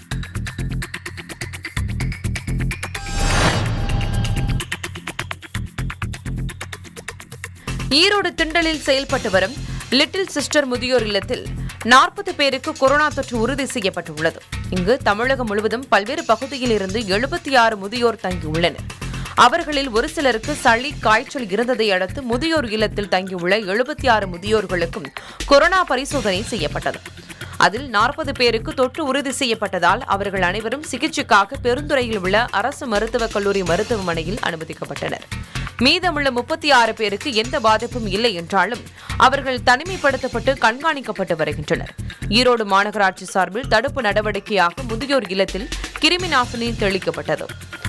ஈரோடு திண்டலில் செயல்பட்டு வரும் லிட்டில் சிஸ்டர் முதியோர் இல்லத்தில் நாற்பது பேருக்கு கொரோனா தொற்று உறுதி செய்யப்பட்டுள்ளது இங்கு தமிழகம் முழுவதும் பல்வேறு பகுதியில் இருந்து எழுபத்தி ஆறு முதியோர் தங்கியுள்ளனர் அவர்களில் ஒரு சிலருக்கு சளி காய்ச்சல் இருந்ததை அடுத்து முதியோர் இல்லத்தில் தங்கியுள்ள எழுபத்தி ஆறு முதியோர்களுக்கும் கொரோனா பரிசோதனை செய்யப்பட்டது அதில் நாற்பது பேருக்கு தொற்று உறுதி செய்யப்பட்டதால் அவர்கள் அனைவரும் சிகிச்சைக்காக பெருந்துறையில் உள்ள அரசு மருத்துவக் கல்லூரி மருத்துவமனையில் அனுமதிக்கப்பட்டனர் மீதமுள்ள முப்பத்தி ஆறு பேருக்கு எந்த பாதிப்பும் இல்லை என்றாலும் அவர்கள் தனிமைப்படுத்தப்பட்டு கண்காணிக்கப்பட்டு வருகின்றனர் ஈரோடு மாநகராட்சி சார்பில் தடுப்பு நடவடிக்கையாக முதியோர் இல்லத்தில் கிருமி நாசினி தெளிக்கப்பட்டது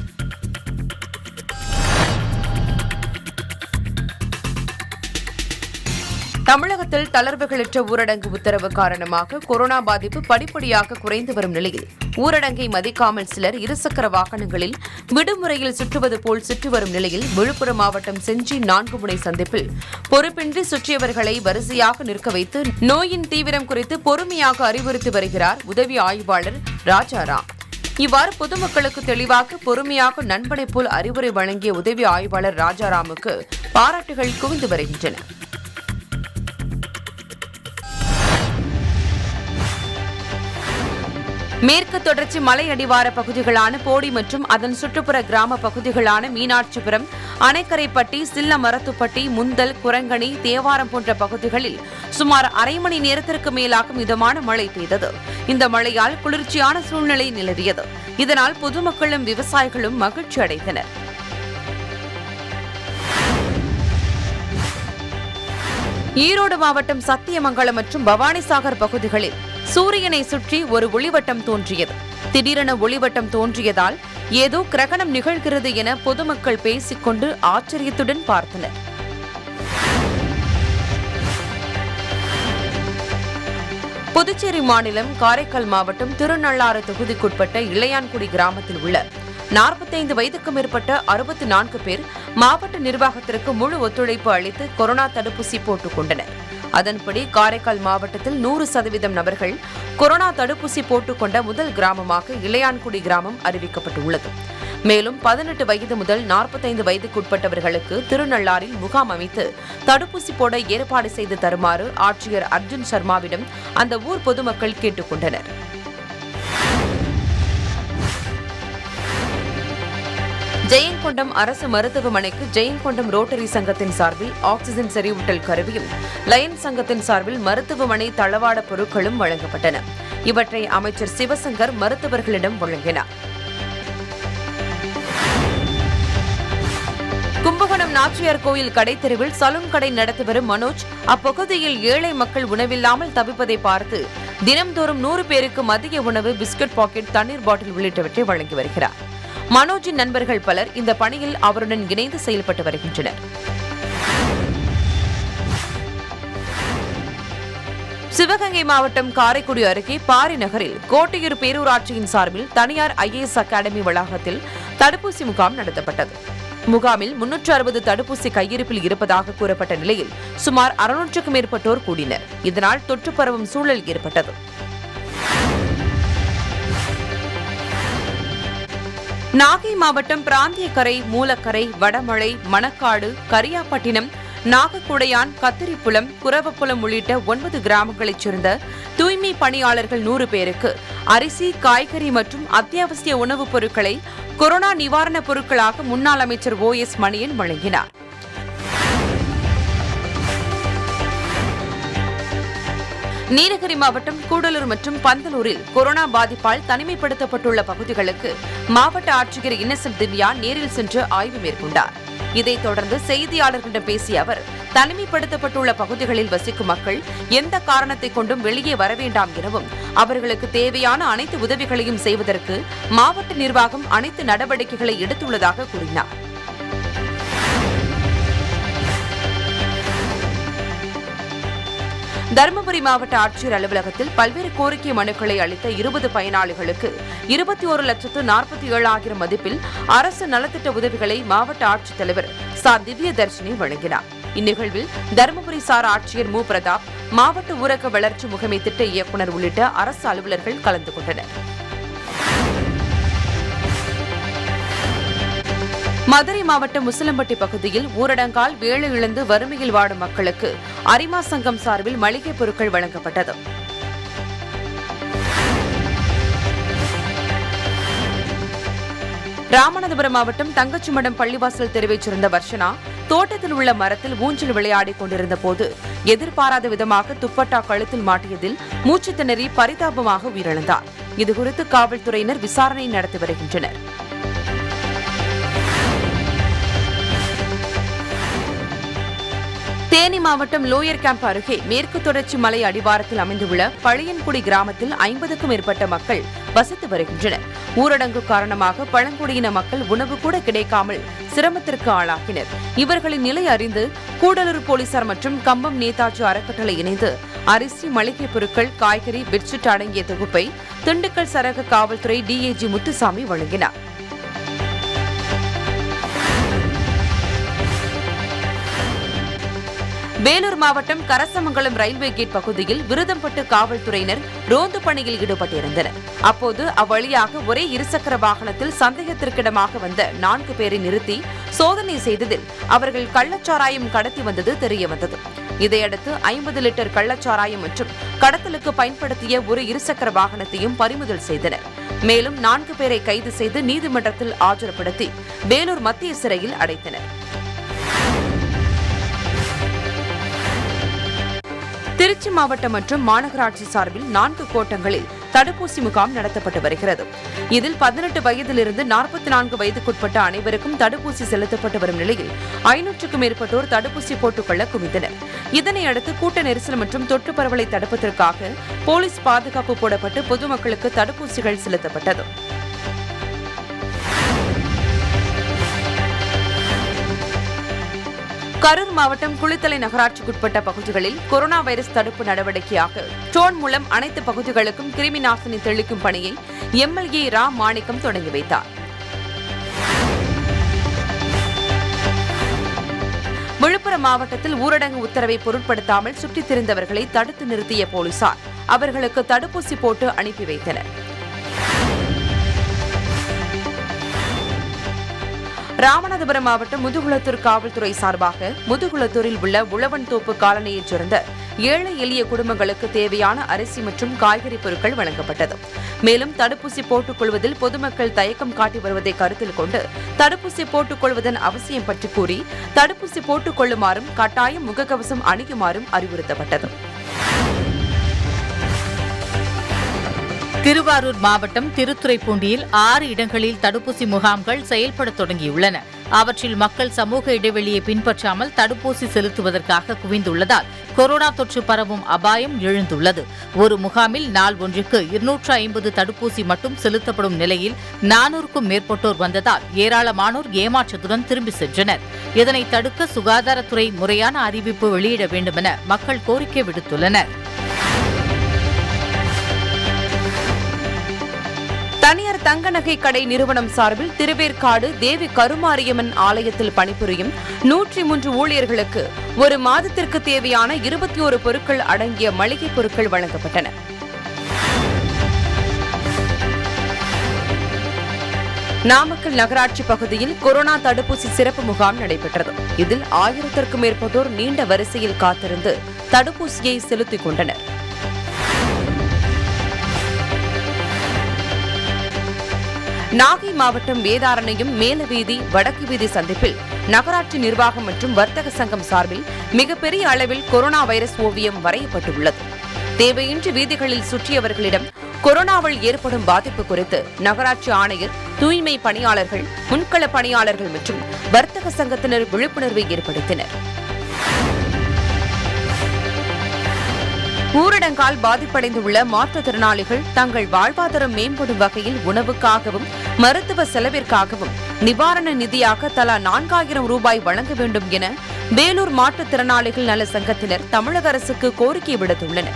தமிழகத்தில் தளர்வுகளற்ற ஊரடங்கு உத்தரவு காரணமாக கொரோனா பாதிப்பு படிப்படியாக குறைந்து வரும் நிலையில் ஊரடங்கை மதிக்காமல் சிலர் இருசக்கர வாகனங்களில் விடுமுறையில் சுற்றுவது போல் சுற்றி வரும் நிலையில் விழுப்புரம் மாவட்டம் செஞ்சி நான்கு முனை சந்திப்பில் பொறுப்பின்றி சுற்றியவர்களை வரிசையாக நிற்க வைத்து நோயின் தீவிரம் குறித்து பொறுமையாக அறிவுறுத்தி வருகிறார் உதவி ஆய்வாளர் ராஜாராம் இவ்வாறு பொதுமக்களுக்கு தெளிவாக பொறுமையாக நண்பனை போல் அறிவுரை வழங்கிய உதவி ஆய்வாளர் ராஜாராமுக்கு பாராட்டுகள் குவிந்து வருகின்றன மேற்கு தொடர்ச்சி மலை அடிவார பகுதிகளான போடி மற்றும் அதன் சுற்றுப்புற கிராம பகுதிகளான மீனாட்சிபுரம் அணைக்கரைப்பட்டி சில்லமரத்துப்பட்டி முந்தல் குரங்கணி தேவாரம் போன்ற பகுதிகளில் சுமார் அரை மணி நேரத்திற்கு மேலாக மிதமான மழை பெய்தது இந்த மழையால் குளிர்ச்சியான சூழ்நிலை நிலவியது இதனால் பொதுமக்களும் விவசாயிகளும் மகிழ்ச்சி அடைந்தனர் ஈரோடு மாவட்டம் சத்தியமங்கலம் மற்றும் பவானிசாகர் பகுதிகளில் சூரியனை சுற்றி ஒரு ஒளிவட்டம் தோன்றியது திடீரென ஒளிவட்டம் தோன்றியதால் ஏதோ கிரகணம் நிகழ்கிறது என பொதுமக்கள் பேசிக்கொண்டு ஆச்சரியத்துடன் பார்த்தனர் புதுச்சேரி மாநிலம் காரைக்கால் மாவட்டம் திருநள்ளாறு தொகுதிக்குட்பட்ட இளையான்குடி கிராமத்தில் உள்ள நாற்பத்தைந்து வயதுக்கு மேற்பட்ட அறுபத்தி நான்கு பேர் மாவட்ட நிர்வாகத்திற்கு முழு ஒத்துழைப்பு அளித்து கொரோனா தடுப்பூசி போட்டுக் கொண்டனர் அதன்படி காரைக்கால் மாவட்டத்தில் நூறு சதவீதம் நபர்கள் கொரோனா தடுப்பூசி போட்டுக்கொண்ட முதல் கிராமமாக இளையான்குடி கிராமம் அறிவிக்கப்பட்டுள்ளது மேலும் பதினெட்டு வயது முதல் நாற்பத்தைந்து வயதுக்குட்பட்டவர்களுக்கு திருநள்ளாறில் முகாம் அமைத்து தடுப்பூசி போட ஏற்பாடு செய்து தருமாறு ஆட்சியர் அர்ஜுன் சர்மாவிடம் அந்த ஊர் பொதுமக்கள் கேட்டுக் கொண்டனர் ஜெயங்கொண்டம் அரசு மருத்துவமனைக்கு ஜெயங்கொண்டம் ரோட்டரி சங்கத்தின் சார்பில் ஆக்சிஜன் செறிவூட்டல் கருவியும் லயன் சங்கத்தின் சார்பில் மருத்துவமனை தளவாட பொருட்களும் வழங்கப்பட்டன இவற்றை அமைச்சர் சிவசங்கர் மருத்துவர்களிடம் வழங்கினார் கும்பகோணம் நாச்சியார் கோயில் கடைத்தெருவில் சலூன் கடை நடத்தி வரும் மனோஜ் அப்பகுதியில் ஏழை மக்கள் உணவில்லாமல் தவிப்பதை பார்த்து தினம்தோறும் நூறு பேருக்கு மதிய உணவு பிஸ்கட் பாக்கெட் தண்ணீர் பாட்டில் உள்ளிட்டவற்றை வழங்கி வருகிறார் மனோஜின் நண்பர்கள் பலர் இந்த பணியில் அவருடன் இணைந்து செயல்பட்டு வருகின்றனர் சிவகங்கை மாவட்டம் காரைக்குடி அருகே பாரி நகரில் கோட்டையூர் பேரூராட்சியின் சார்பில் தனியார் ஐஏஎஸ் அகாடமி வளாகத்தில் தடுப்பூசி முகாம் நடத்தப்பட்டது முகாமில் முன்னூற்று அறுபது தடுப்பூசி கையிருப்பில் இருப்பதாக கூறப்பட்ட நிலையில் சுமார் அறுநூற்றுக்கும் மேற்பட்டோர் கூடினர் இதனால் தொற்று பரவும் சூழல் ஏற்பட்டது நாகை மாவட்டம் பிராந்தியக்கரை மூலக்கரை வடமலை மணக்காடு கரியாப்பட்டினம் நாகக்குடையான் கத்திரிப்புலம் குரவப்புலம் உள்ளிட்ட ஒன்பது கிராமங்களைச் சேர்ந்த தூய்மை பணியாளர்கள் நூறு பேருக்கு அரிசி காய்கறி மற்றும் அத்தியாவசிய உணவுப் பொருட்களை கொரோனா நிவாரணப் பொருட்களாக முன்னாள் அமைச்சர் ஓ எஸ் மணியன் வழங்கினார் நீலகிரி மாவட்டம் கூடலூர் மற்றும் பந்தலூரில் கொரோனா பாதிப்பால் தனிமைப்படுத்தப்பட்டுள்ள பகுதிகளுக்கு மாவட்ட ஆட்சியர் இன்னசென்ட் திவ்யா நேரில் சென்று ஆய்வு மேற்கொண்டார் இதைத் தொடர்ந்து செய்தியாளர்களிடம் பேசிய அவர் தனிமைப்படுத்தப்பட்டுள்ள பகுதிகளில் வசிக்கும் மக்கள் எந்த காரணத்தை கொண்டும் வெளியே வர வேண்டாம் எனவும் அவர்களுக்கு தேவையான அனைத்து உதவிகளையும் செய்வதற்கு மாவட்ட நிர்வாகம் அனைத்து நடவடிக்கைகளை எடுத்துள்ளதாக கூறினார் தருமபுரி மாவட்ட ஆட்சியர் அலுவலகத்தில் பல்வேறு கோரிக்கை மனுக்களை அளித்த இருபது பயனாளிகளுக்கு இருபத்தி ஒரு லட்சத்து நாற்பத்தி ஏழாயிரம் மதிப்பில் அரசு நலத்திட்ட உதவிகளை மாவட்ட ஆட்சித்தலைவர் சா திவ்ய தர்ஷினி வழங்கினார் இந்நிகழ்வில் தருமபுரி சார் ஆட்சியர் மு பிரதாப் மாவட்ட ஊரக வளர்ச்சி முகமை திட்ட இயக்குநர் உள்ளிட்ட அரசு அலுவலர்கள் கலந்து கொண்டனர் மதுரை மாவட்டம் முசலம்பட்டி பகுதியில் ஊரடங்கால் வேலை இழந்து வறுமையில் வாடும் மக்களுக்கு அரிமா சங்கம் சார்பில் மளிகைப் பொருட்கள் வழங்கப்பட்டது ராமநாதபுரம் மாவட்டம் தங்கச்சிமடம் பள்ளிவாசல் தெருவைச் சேர்ந்த வர்ஷனா தோட்டத்தில் உள்ள மரத்தில் ஊஞ்சல் விளையாடிக் கொண்டிருந்த போது எதிர்பாராத விதமாக துப்பட்டா கழுத்தில் மாட்டியதில் மூச்சு திணறி பரிதாபமாக உயிரிழந்தார் இதுகுறித்து காவல்துறையினர் விசாரணை நடத்தி வருகின்றனர் தேனி மாவட்டம் லோயர் கேம்ப் அருகே மேற்கு தொடர்ச்சி மலை அடிவாரத்தில் அமைந்துள்ள பழையன்குடி கிராமத்தில் ஐம்பதுக்கும் மேற்பட்ட மக்கள் வசித்து வருகின்றனர் ஊரடங்கு காரணமாக பழங்குடியின மக்கள் உணவு கூட கிடைக்காமல் சிரமத்திற்கு ஆளாகினர் இவர்களின் நிலை அறிந்து கூடலூர் போலீசார் மற்றும் கம்பம் நேதாஜி அறக்கட்டளை இணைந்து அரிசி மளிகை பொருட்கள் காய்கறி பெட்ஷீட் அடங்கிய தொகுப்பை திண்டுக்கல் சரக காவல்துறை டிஏஜி முத்துசாமி வழங்கினார் வேலூர் மாவட்டம் கரசமங்கலம் ரயில்வே கேட் பகுதியில் விருதம்பட்டு காவல்துறையினர் ரோந்து பணியில் ஈடுபட்டிருந்தனர் அப்போது அவ்வழியாக ஒரே இருசக்கர வாகனத்தில் சந்தேகத்திற்கிடமாக வந்த நான்கு பேரை நிறுத்தி சோதனை செய்ததில் அவர்கள் கள்ளச்சாராயம் கடத்தி வந்தது தெரியவந்தது இதையடுத்து ஐம்பது லிட்டர் கள்ளச்சாராயம் மற்றும் கடத்தலுக்கு பயன்படுத்திய ஒரு இருசக்கர வாகனத்தையும் பறிமுதல் செய்தனர் மேலும் நான்கு பேரை கைது செய்து நீதிமன்றத்தில் ஆஜர்படுத்தி வேலூர் மத்திய சிறையில் அடைத்தனர் திருச்சி மாவட்டம் மற்றும் மாநகராட்சி சார்பில் நான்கு கோட்டங்களில் தடுப்பூசி முகாம் நடத்தப்பட்டு வருகிறது இதில் பதினெட்டு வயதிலிருந்து நாற்பத்தி நான்கு வயதுக்குட்பட்ட அனைவருக்கும் தடுப்பூசி செலுத்தப்பட்டு வரும் நிலையில் ஐநூற்றுக்கும் மேற்பட்டோர் தடுப்பூசி போட்டுக்கொள்ள குவிந்தனர் இதனையடுத்து கூட்ட நெரிசல் மற்றும் தொற்று பரவலை தடுப்பதற்காக போலீஸ் பாதுகாப்பு போடப்பட்டு பொதுமக்களுக்கு தடுப்பூசிகள் செலுத்தப்பட்டது கரூர் மாவட்டம் குளித்தலை நகராட்சிக்குட்பட்ட பகுதிகளில் கொரோனா வைரஸ் தடுப்பு நடவடிக்கையாக ட்ரோன் மூலம் அனைத்து பகுதிகளுக்கும் கிருமி நாசினி தெளிக்கும் பணியை எம்எல்ஏ ரா மாணிக்கம் தொடங்கி வைத்தார் விழுப்புரம் மாவட்டத்தில் ஊரடங்கு உத்தரவை பொருட்படுத்தாமல் சுற்றித் திரிந்தவர்களை தடுத்து நிறுத்திய போலீசார் அவர்களுக்கு தடுப்பூசி போட்டு அனுப்பி வைத்தனர் ராமநாதபுரம் மாவட்டம் முதுகுளத்தூர் காவல்துறை சார்பாக முதுகுளத்தூரில் உள்ள உழவன் தோப்பு காலனியைச் சேர்ந்த ஏழை எளிய குடும்பங்களுக்கு தேவையான அரிசி மற்றும் காய்கறி பொருட்கள் வழங்கப்பட்டது மேலும் தடுப்பூசி போட்டுக் கொள்வதில் பொதுமக்கள் தயக்கம் காட்டி வருவதை கருத்தில் கொண்டு தடுப்பூசி போட்டுக் கொள்வதன் அவசியம் பற்றி கூறி தடுப்பூசி போட்டுக் கொள்ளுமாறும் கட்டாயம் முகக்கவசம் அணியுமாறும் அறிவுறுத்தப்பட்டது திருவாரூர் மாவட்டம் திருத்துறைப்பூண்டியில் ஆறு இடங்களில் தடுப்பூசி முகாம்கள் செயல்பட தொடங்கியுள்ளன அவற்றில் மக்கள் சமூக இடைவெளியை பின்பற்றாமல் தடுப்பூசி செலுத்துவதற்காக குவிந்துள்ளதால் கொரோனா தொற்று பரவும் அபாயம் எழுந்துள்ளது ஒரு முகாமில் நாள் ஒன்றுக்கு இருநூற்று ஐம்பது தடுப்பூசி மட்டும் செலுத்தப்படும் நிலையில் நானூறுக்கும் மேற்பட்டோர் வந்ததால் ஏராளமானோர் ஏமாற்றத்துடன் திரும்பி சென்றனர் இதனை தடுக்க சுகாதாரத்துறை முறையான அறிவிப்பு வெளியிட வேண்டுமென மக்கள் கோரிக்கை விடுத்துள்ளனர் தனியார் தங்க நகை கடை நிறுவனம் சார்பில் திருவேற்காடு தேவி கருமாரியம்மன் ஆலயத்தில் பணிபுரியும் நூற்றி மூன்று ஊழியர்களுக்கு ஒரு மாதத்திற்கு தேவையான இருபத்தி ஒரு பொருட்கள் அடங்கிய மளிகை பொருட்கள் வழங்கப்பட்டன நாமக்கல் நகராட்சி பகுதியில் கொரோனா தடுப்பூசி சிறப்பு முகாம் நடைபெற்றது இதில் ஆயிரத்திற்கும் மேற்பட்டோர் நீண்ட வரிசையில் காத்திருந்து தடுப்பூசியை செலுத்திக் கொண்டனர் நாகை மாவட்டம் வேதாரண்யம் மேலவீதி வடக்கு வீதி சந்திப்பில் நகராட்சி நிர்வாகம் மற்றும் வர்த்தக சங்கம் சார்பில் மிகப்பெரிய அளவில் கொரோனா வைரஸ் ஓவியம் வரையப்பட்டுள்ளது தேவையின்றி வீதிகளில் சுற்றியவர்களிடம் கொரோனாவால் ஏற்படும் பாதிப்பு குறித்து நகராட்சி ஆணையர் தூய்மை பணியாளர்கள் முன்கள பணியாளர்கள் மற்றும் வர்த்தக சங்கத்தினர் விழிப்புணர்வை ஏற்படுத்தினர் ஊரடங்கால் பாதிப்படைந்துள்ள மாற்றுத்திறனாளிகள் தங்கள் வாழ்வாதாரம் மேம்படும் வகையில் உணவுக்காகவும் மருத்துவ செலவிற்காகவும் நிவாரண நிதியாக தலா நான்காயிரம் ரூபாய் வழங்க வேண்டும் என வேலூர் மாற்றுத்திறனாளிகள் நல சங்கத்தினர் தமிழக அரசுக்கு கோரிக்கை விடுத்துள்ளனர்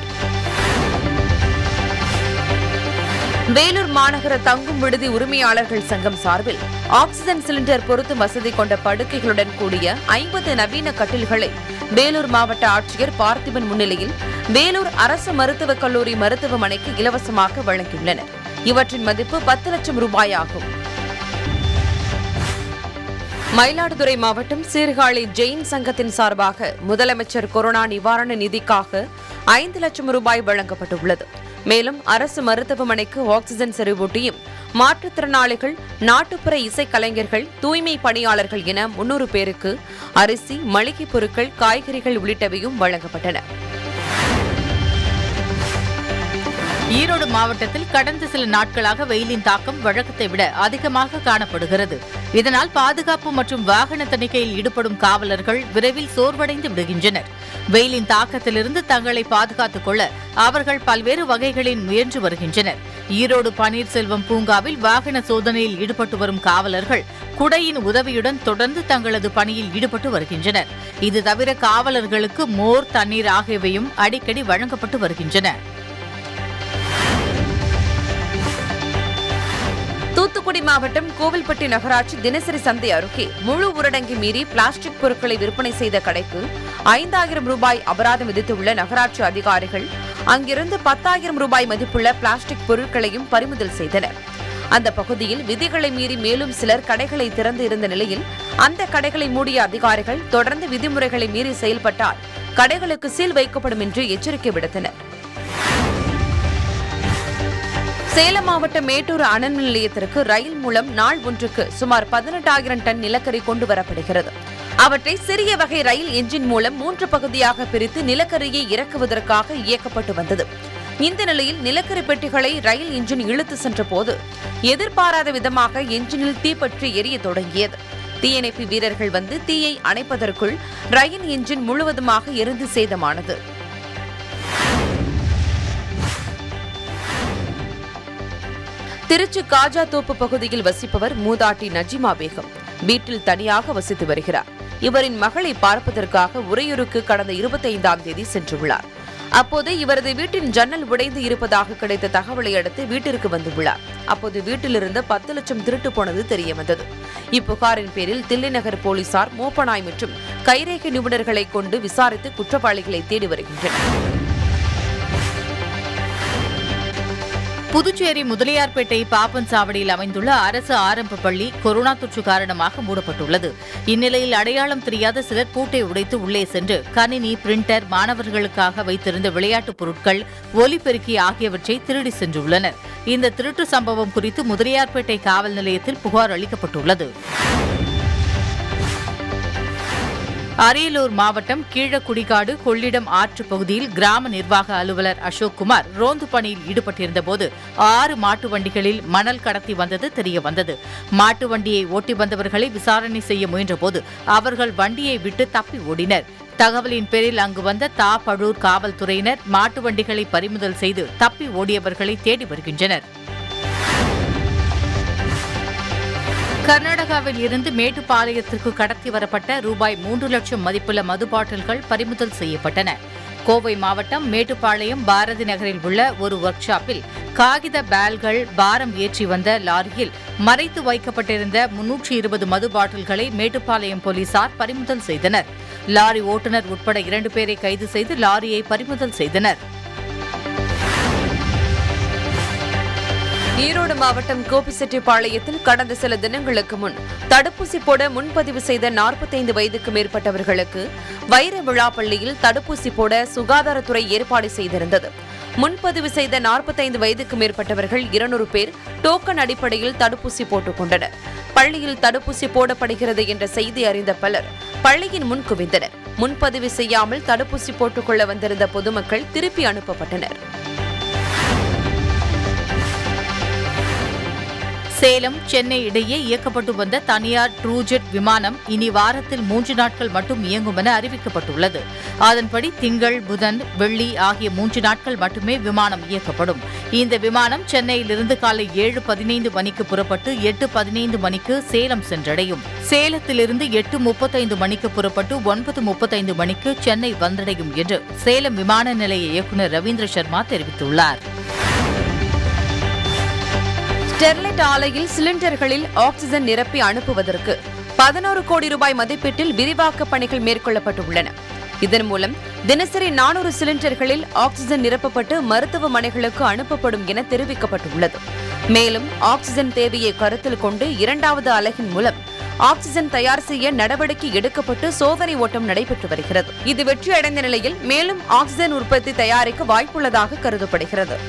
வேலூர் மாநகர தங்கும் விடுதி உரிமையாளர்கள் சங்கம் சார்பில் ஆக்சிஜன் சிலிண்டர் பொருத்தும் வசதி கொண்ட படுக்கைகளுடன் கூடிய ஐம்பது நவீன கட்டில்களை வேலூர் மாவட்ட ஆட்சியர் பார்த்திபன் முன்னிலையில் வேலூர் அரசு மருத்துவக் கல்லூரி மருத்துவமனைக்கு இலவசமாக வழங்கியுள்ளனர் இவற்றின் மதிப்பு பத்து லட்சம் ரூபாய் ஆகும் மயிலாடுதுறை மாவட்டம் சீர்காழி ஜெயின் சங்கத்தின் சார்பாக முதலமைச்சர் கொரோனா நிவாரண நிதிக்காக ஐந்து லட்சம் ரூபாய் வழங்கப்பட்டுள்ளது மேலும் அரசு மருத்துவமனைக்கு ஆக்சிஜன் செறிவூட்டியும் மாற்றுத்திறனாளிகள் நாட்டுப்புற இசைக்கலைஞர்கள் தூய்மை பணியாளர்கள் என முன்னூறு பேருக்கு அரிசி மளிகைப் பொருட்கள் காய்கறிகள் உள்ளிட்டவையும் வழங்கப்பட்டன ஈரோடு மாவட்டத்தில் கடந்த சில நாட்களாக வெயிலின் தாக்கம் வழக்கத்தை விட அதிகமாக காணப்படுகிறது இதனால் பாதுகாப்பு மற்றும் வாகன தணிக்கையில் ஈடுபடும் காவலர்கள் விரைவில் சோர்வடைந்து விடுகின்றனர் வெயிலின் தாக்கத்திலிருந்து தங்களை பாதுகாத்துக் கொள்ள அவர்கள் பல்வேறு வகைகளில் முயன்று வருகின்றனர் ஈரோடு பன்னீர்செல்வம் பூங்காவில் வாகன சோதனையில் ஈடுபட்டு வரும் காவலர்கள் குடையின் உதவியுடன் தொடர்ந்து தங்களது பணியில் ஈடுபட்டு வருகின்றனர் இது தவிர காவலர்களுக்கு மோர் தண்ணீர் ஆகியவையும் அடிக்கடி வழங்கப்பட்டு வருகின்றன தூத்துக்குடி மாவட்டம் கோவில்பட்டி நகராட்சி தினசரி சந்தை அருகே முழு ஊரடங்கை மீறி பிளாஸ்டிக் பொருட்களை விற்பனை செய்த கடைக்கு ஐந்தாயிரம் ரூபாய் அபராதம் விதித்துள்ள நகராட்சி அதிகாரிகள் அங்கிருந்து பத்தாயிரம் ரூபாய் மதிப்புள்ள பிளாஸ்டிக் பொருட்களையும் பறிமுதல் செய்தனர் அந்த பகுதியில் விதிகளை மீறி மேலும் சிலர் கடைகளை திறந்து இருந்த நிலையில் அந்த கடைகளை மூடிய அதிகாரிகள் தொடர்ந்து விதிமுறைகளை மீறி செயல்பட்டால் கடைகளுக்கு சீல் வைக்கப்படும் என்று எச்சரிக்கை விடுத்தனர் சேலம் மாவட்டம் மேட்டூர் அனல் நிலையத்திற்கு ரயில் மூலம் நாள் ஒன்றுக்கு சுமார் பதினெட்டாயிரம் டன் நிலக்கரி கொண்டு வரப்படுகிறது அவற்றை சிறிய வகை ரயில் என்ஜின் மூலம் மூன்று பகுதியாக பிரித்து நிலக்கரியை இறக்குவதற்காக இயக்கப்பட்டு வந்தது இந்த நிலையில் நிலக்கரி பெட்டிகளை ரயில் என்ஜின் இழுத்து சென்றபோது எதிர்பாராத விதமாக என்ஜினில் தீப்பற்றி எரிய தொடங்கியது தீயணைப்பு வீரர்கள் வந்து தீயை அணைப்பதற்குள் ரயில் என்ஜின் முழுவதுமாக எரிந்து சேதமானது திருச்சி காஜாதோப்பு பகுதியில் வசிப்பவர் மூதாட்டி நஜிமா பேகம் வீட்டில் தனியாக வசித்து வருகிறார் இவரின் மகளை பார்ப்பதற்காக உறையூருக்கு கடந்த இருபத்தைந்தாம் தேதி சென்றுள்ளார் அப்போது இவரது வீட்டின் ஜன்னல் உடைந்து இருப்பதாக கிடைத்த தகவலை அடுத்து வீட்டிற்கு வந்துள்ளார் அப்போது வீட்டிலிருந்து பத்து லட்சம் திருட்டு போனது தெரிய வந்தது இப்புகாரின் பேரில் தில்லைநகர் போலீசார் மோப்பனாய் மற்றும் கைரேகை நிபுணர்களை கொண்டு விசாரித்து குற்றவாளிகளை தேடி வருகின்றனர் புதுச்சேரி முதலியார்பேட்டை பாப்பன் சாவடியில் அமைந்துள்ள அரசு ஆரம்ப பள்ளி கொரோனா தொற்று காரணமாக மூடப்பட்டுள்ளது இந்நிலையில் அடையாளம் தெரியாத சிலர் பூட்டை உடைத்து உள்ளே சென்று கணினி பிரிண்டர் மாணவர்களுக்காக வைத்திருந்த விளையாட்டுப் பொருட்கள் ஒலிபெருக்கி ஆகியவற்றை திருடி சென்றுள்ளனர் இந்த திருட்டு சம்பவம் குறித்து முதலியார்பேட்டை காவல் நிலையத்தில் புகார் அளிக்கப்பட்டுள்ளது அரியலூர் மாவட்டம் கீழக்குடிக்காடு கொள்ளிடம் ஆற்று பகுதியில் கிராம நிர்வாக அலுவலர் அசோக் குமார் ரோந்து பணியில் ஈடுபட்டிருந்தபோது ஆறு மாட்டு வண்டிகளில் மணல் கடத்தி வந்தது தெரிய வந்தது மாட்டு வண்டியை ஓட்டி வந்தவர்களை விசாரணை செய்ய முயன்றபோது அவர்கள் வண்டியை விட்டு தப்பி ஓடினர் தகவலின் பேரில் அங்கு வந்த தா பழூர் காவல்துறையினர் மாட்டு வண்டிகளை பறிமுதல் செய்து தப்பி ஓடியவர்களை தேடி வருகின்றனர் கர்நாடகாவில் இருந்து மேட்டுப்பாளையத்திற்கு கடத்தி வரப்பட்ட ரூபாய் மூன்று லட்சம் மதிப்புள்ள மது பாட்டில்கள் பறிமுதல் செய்யப்பட்டன கோவை மாவட்டம் மேட்டுப்பாளையம் பாரதி நகரில் உள்ள ஒரு ஒர்க் ஷாப்பில் காகித பேல்கள் பாரம் ஏற்றி வந்த லாரியில் மறைத்து வைக்கப்பட்டிருந்த முன்னூற்றி இருபது மது பாட்டில்களை மேட்டுப்பாளையம் போலீசார் பறிமுதல் செய்தனர் லாரி ஓட்டுநர் உட்பட இரண்டு பேரை கைது செய்து லாரியை பறிமுதல் செய்தனர் ஈரோடு மாவட்டம் கோபிச்செட்டிப்பாளையத்தில் கடந்த சில தினங்களுக்கு முன் தடுப்பூசி போட முன்பதிவு செய்த நாற்பத்தைந்து வயதுக்கு மேற்பட்டவர்களுக்கு வைர விழா பள்ளியில் தடுப்பூசி போட சுகாதாரத்துறை ஏற்பாடு செய்திருந்தது முன்பதிவு செய்த நாற்பத்தைந்து வயதுக்கு மேற்பட்டவர்கள் இருநூறு பேர் டோக்கன் அடிப்படையில் தடுப்பூசி போட்டுக் கொண்டனர் பள்ளியில் தடுப்பூசி போடப்படுகிறது என்ற செய்தி அறிந்த பலர் பள்ளியின் முன் குவிந்தனர் முன்பதிவு செய்யாமல் தடுப்பூசி போட்டுக்கொள்ள வந்திருந்த பொதுமக்கள் திருப்பி அனுப்பப்பட்டனர் சேலம் சென்னை இடையே இயக்கப்பட்டு வந்த தனியார் ட்ரூஜெட் விமானம் இனி வாரத்தில் மூன்று நாட்கள் மட்டும் இயங்கும் என அறிவிக்கப்பட்டுள்ளது அதன்படி திங்கள் புதன் வெள்ளி ஆகிய மூன்று நாட்கள் மட்டுமே விமானம் இயக்கப்படும் இந்த விமானம் சென்னையிலிருந்து காலை ஏழு பதினைந்து மணிக்கு புறப்பட்டு எட்டு பதினைந்து மணிக்கு சேலம் சென்றடையும் சேலத்திலிருந்து எட்டு முப்பத்தைந்து மணிக்கு புறப்பட்டு ஒன்பது முப்பத்தைந்து மணிக்கு சென்னை வந்தடையும் என்று சேலம் விமான நிலைய இயக்குநர் ரவீந்திர சர்மா தெரிவித்துள்ளார் ஸ்டெர்லைட் ஆலையில் சிலிண்டர்களில் ஆக்சிஜன் நிரப்பி அனுப்புவதற்கு பதினோரு கோடி ரூபாய் மதிப்பீட்டில் விரிவாக்க பணிகள் மேற்கொள்ளப்பட்டுள்ளன இதன் மூலம் தினசரி நானூறு சிலிண்டர்களில் ஆக்சிஜன் நிரப்பப்பட்டு மருத்துவமனைகளுக்கு அனுப்பப்படும் என தெரிவிக்கப்பட்டுள்ளது மேலும் ஆக்சிஜன் தேவையை கருத்தில் கொண்டு இரண்டாவது அலகின் மூலம் ஆக்சிஜன் தயார் செய்ய நடவடிக்கை எடுக்கப்பட்டு சோதனை ஓட்டம் நடைபெற்று வருகிறது இது வெற்றியடைந்த நிலையில் மேலும் ஆக்சிஜன் உற்பத்தி தயாரிக்க வாய்ப்புள்ளதாக கருதப்படுகிறது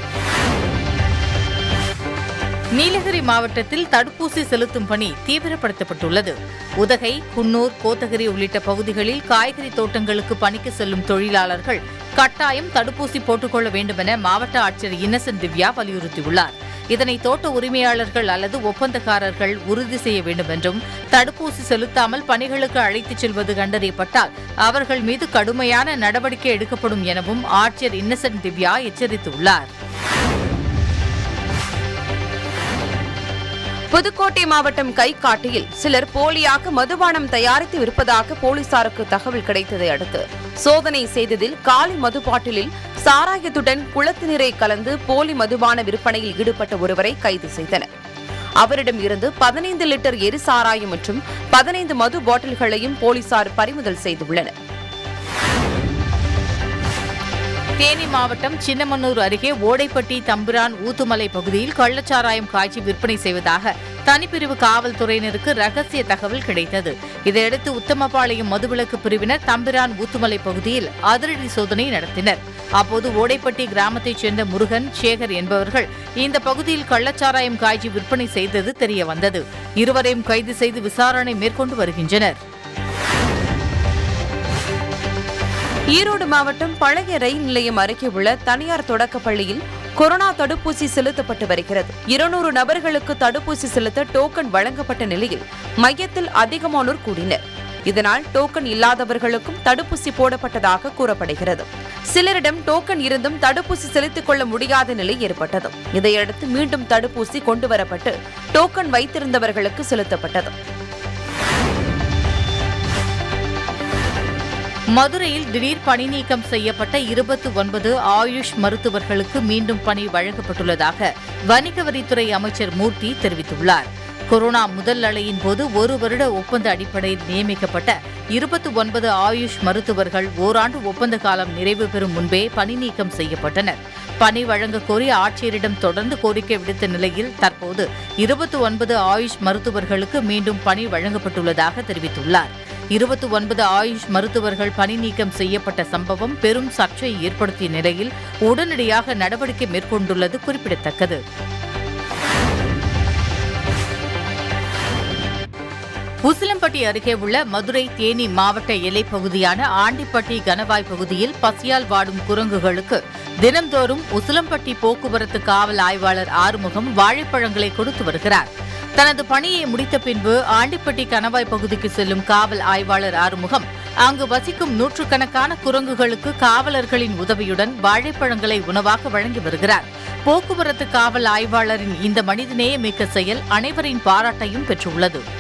நீலகிரி மாவட்டத்தில் தடுப்பூசி செலுத்தும் பணி தீவிரப்படுத்தப்பட்டுள்ளது உதகை குன்னூர் கோத்தகிரி உள்ளிட்ட பகுதிகளில் காய்கறி தோட்டங்களுக்கு பணிக்கு செல்லும் தொழிலாளர்கள் கட்டாயம் தடுப்பூசி போட்டுக்கொள்ள வேண்டும் என மாவட்ட ஆட்சியர் இன்னசென்ட் திவ்யா வலியுறுத்தியுள்ளார் இதனை தோட்ட உரிமையாளர்கள் அல்லது ஒப்பந்தக்காரர்கள் உறுதி செய்ய வேண்டும் என்றும் தடுப்பூசி செலுத்தாமல் பணிகளுக்கு அழைத்துச் செல்வது கண்டறியப்பட்டால் அவர்கள் மீது கடுமையான நடவடிக்கை எடுக்கப்படும் எனவும் ஆட்சியர் இன்னசென்ட் திவ்யா எச்சரித்துள்ளார் புதுக்கோட்டை மாவட்டம் கைகாட்டியில் சிலர் போலியாக மதுபானம் தயாரித்து விற்பதாக போலீசாருக்கு தகவல் கிடைத்ததை அடுத்து சோதனை செய்ததில் காலி மது பாட்டிலில் சாராயத்துடன் குளத்து நீரை கலந்து போலி மதுபான விற்பனையில் ஈடுபட்ட ஒருவரை கைது செய்தனர் அவரிடம் இருந்து பதினைந்து லிட்டர் எரி சாராயம் மற்றும் பதினைந்து மது பாட்டில்களையும் போலீசார் பறிமுதல் செய்துள்ளனர் தேனி மாவட்டம் சின்னமன்னூர் அருகே ஓடைப்பட்டி தம்பிரான் ஊத்துமலை பகுதியில் கள்ளச்சாராயம் காய்ச்சி விற்பனை செய்வதாக தனிப்பிரிவு காவல்துறையினருக்கு ரகசிய தகவல் கிடைத்தது இதையடுத்து உத்தமபாளையம் மதுவிலக்கு பிரிவினர் தம்பிரான் ஊத்துமலை பகுதியில் அதிரடி சோதனை நடத்தினர் அப்போது ஓடைப்பட்டி கிராமத்தைச் சேர்ந்த முருகன் சேகர் என்பவர்கள் இந்த பகுதியில் கள்ளச்சாராயம் காய்ச்சி விற்பனை செய்தது தெரிய வந்தது இருவரையும் கைது செய்து விசாரணை மேற்கொண்டு வருகின்றனர் ஈரோடு மாவட்டம் பழைய ரயில் நிலையம் அருகே உள்ள தனியார் தொடக்கப் பள்ளியில் கொரோனா தடுப்பூசி செலுத்தப்பட்டு வருகிறது இருநூறு நபர்களுக்கு தடுப்பூசி செலுத்த டோக்கன் வழங்கப்பட்ட நிலையில் மையத்தில் அதிகமானோர் கூடினர் இதனால் டோக்கன் இல்லாதவர்களுக்கும் தடுப்பூசி போடப்பட்டதாக கூறப்படுகிறது சிலரிடம் டோக்கன் இருந்தும் தடுப்பூசி செலுத்திக் கொள்ள முடியாத நிலை ஏற்பட்டது இதையடுத்து மீண்டும் தடுப்பூசி கொண்டுவரப்பட்டு டோக்கன் வைத்திருந்தவர்களுக்கு செலுத்தப்பட்டது மதுரையில் திடீர் பணி நீக்கம் செய்யப்பட்ட இருபத்தி ஒன்பது ஆயுஷ் மருத்துவர்களுக்கு மீண்டும் பணி வழங்கப்பட்டுள்ளதாக வணிக வரித்துறை அமைச்சர் மூர்த்தி தெரிவித்துள்ளார் கொரோனா முதல் அலையின் போது ஒரு வருட ஒப்பந்த அடிப்படையில் நியமிக்கப்பட்ட இருபத்தி ஒன்பது ஆயுஷ் மருத்துவர்கள் ஓராண்டு ஒப்பந்த காலம் நிறைவு பெறும் முன்பே பணி நீக்கம் செய்யப்பட்டனர் பணி வழங்க கோரி ஆட்சியரிடம் தொடர்ந்து கோரிக்கை விடுத்த நிலையில் தற்போது இருபத்தி ஒன்பது ஆயுஷ் மருத்துவர்களுக்கு மீண்டும் பணி வழங்கப்பட்டுள்ளதாக தெரிவித்துள்ளார் இருபத்தி ஒன்பது ஆயுஷ் மருத்துவர்கள் பணி நீக்கம் செய்யப்பட்ட சம்பவம் பெரும் சர்ச்சையை ஏற்படுத்திய நிலையில் உடனடியாக நடவடிக்கை மேற்கொண்டுள்ளது குறிப்பிடத்தக்கது உசிலம்பட்டி அருகே உள்ள மதுரை தேனி மாவட்ட எல்லைப் பகுதியான ஆண்டிப்பட்டி கனவாய் பகுதியில் பசியால் வாடும் குரங்குகளுக்கு தினம்தோறும் உசிலம்பட்டி போக்குவரத்து காவல் ஆய்வாளர் ஆறுமுகம் வாழைப்பழங்களை கொடுத்து வருகிறார் தனது பணியை முடித்த பின்பு ஆண்டிப்பட்டி கணவாய் பகுதிக்கு செல்லும் காவல் ஆய்வாளர் ஆறுமுகம் அங்கு வசிக்கும் நூற்றுக்கணக்கான குரங்குகளுக்கு காவலர்களின் உதவியுடன் வாழைப்பழங்களை உணவாக வழங்கி வருகிறார் போக்குவரத்து காவல் ஆய்வாளரின் இந்த மனிதநேய மிக்க செயல் அனைவரின் பாராட்டையும் பெற்றுள்ளது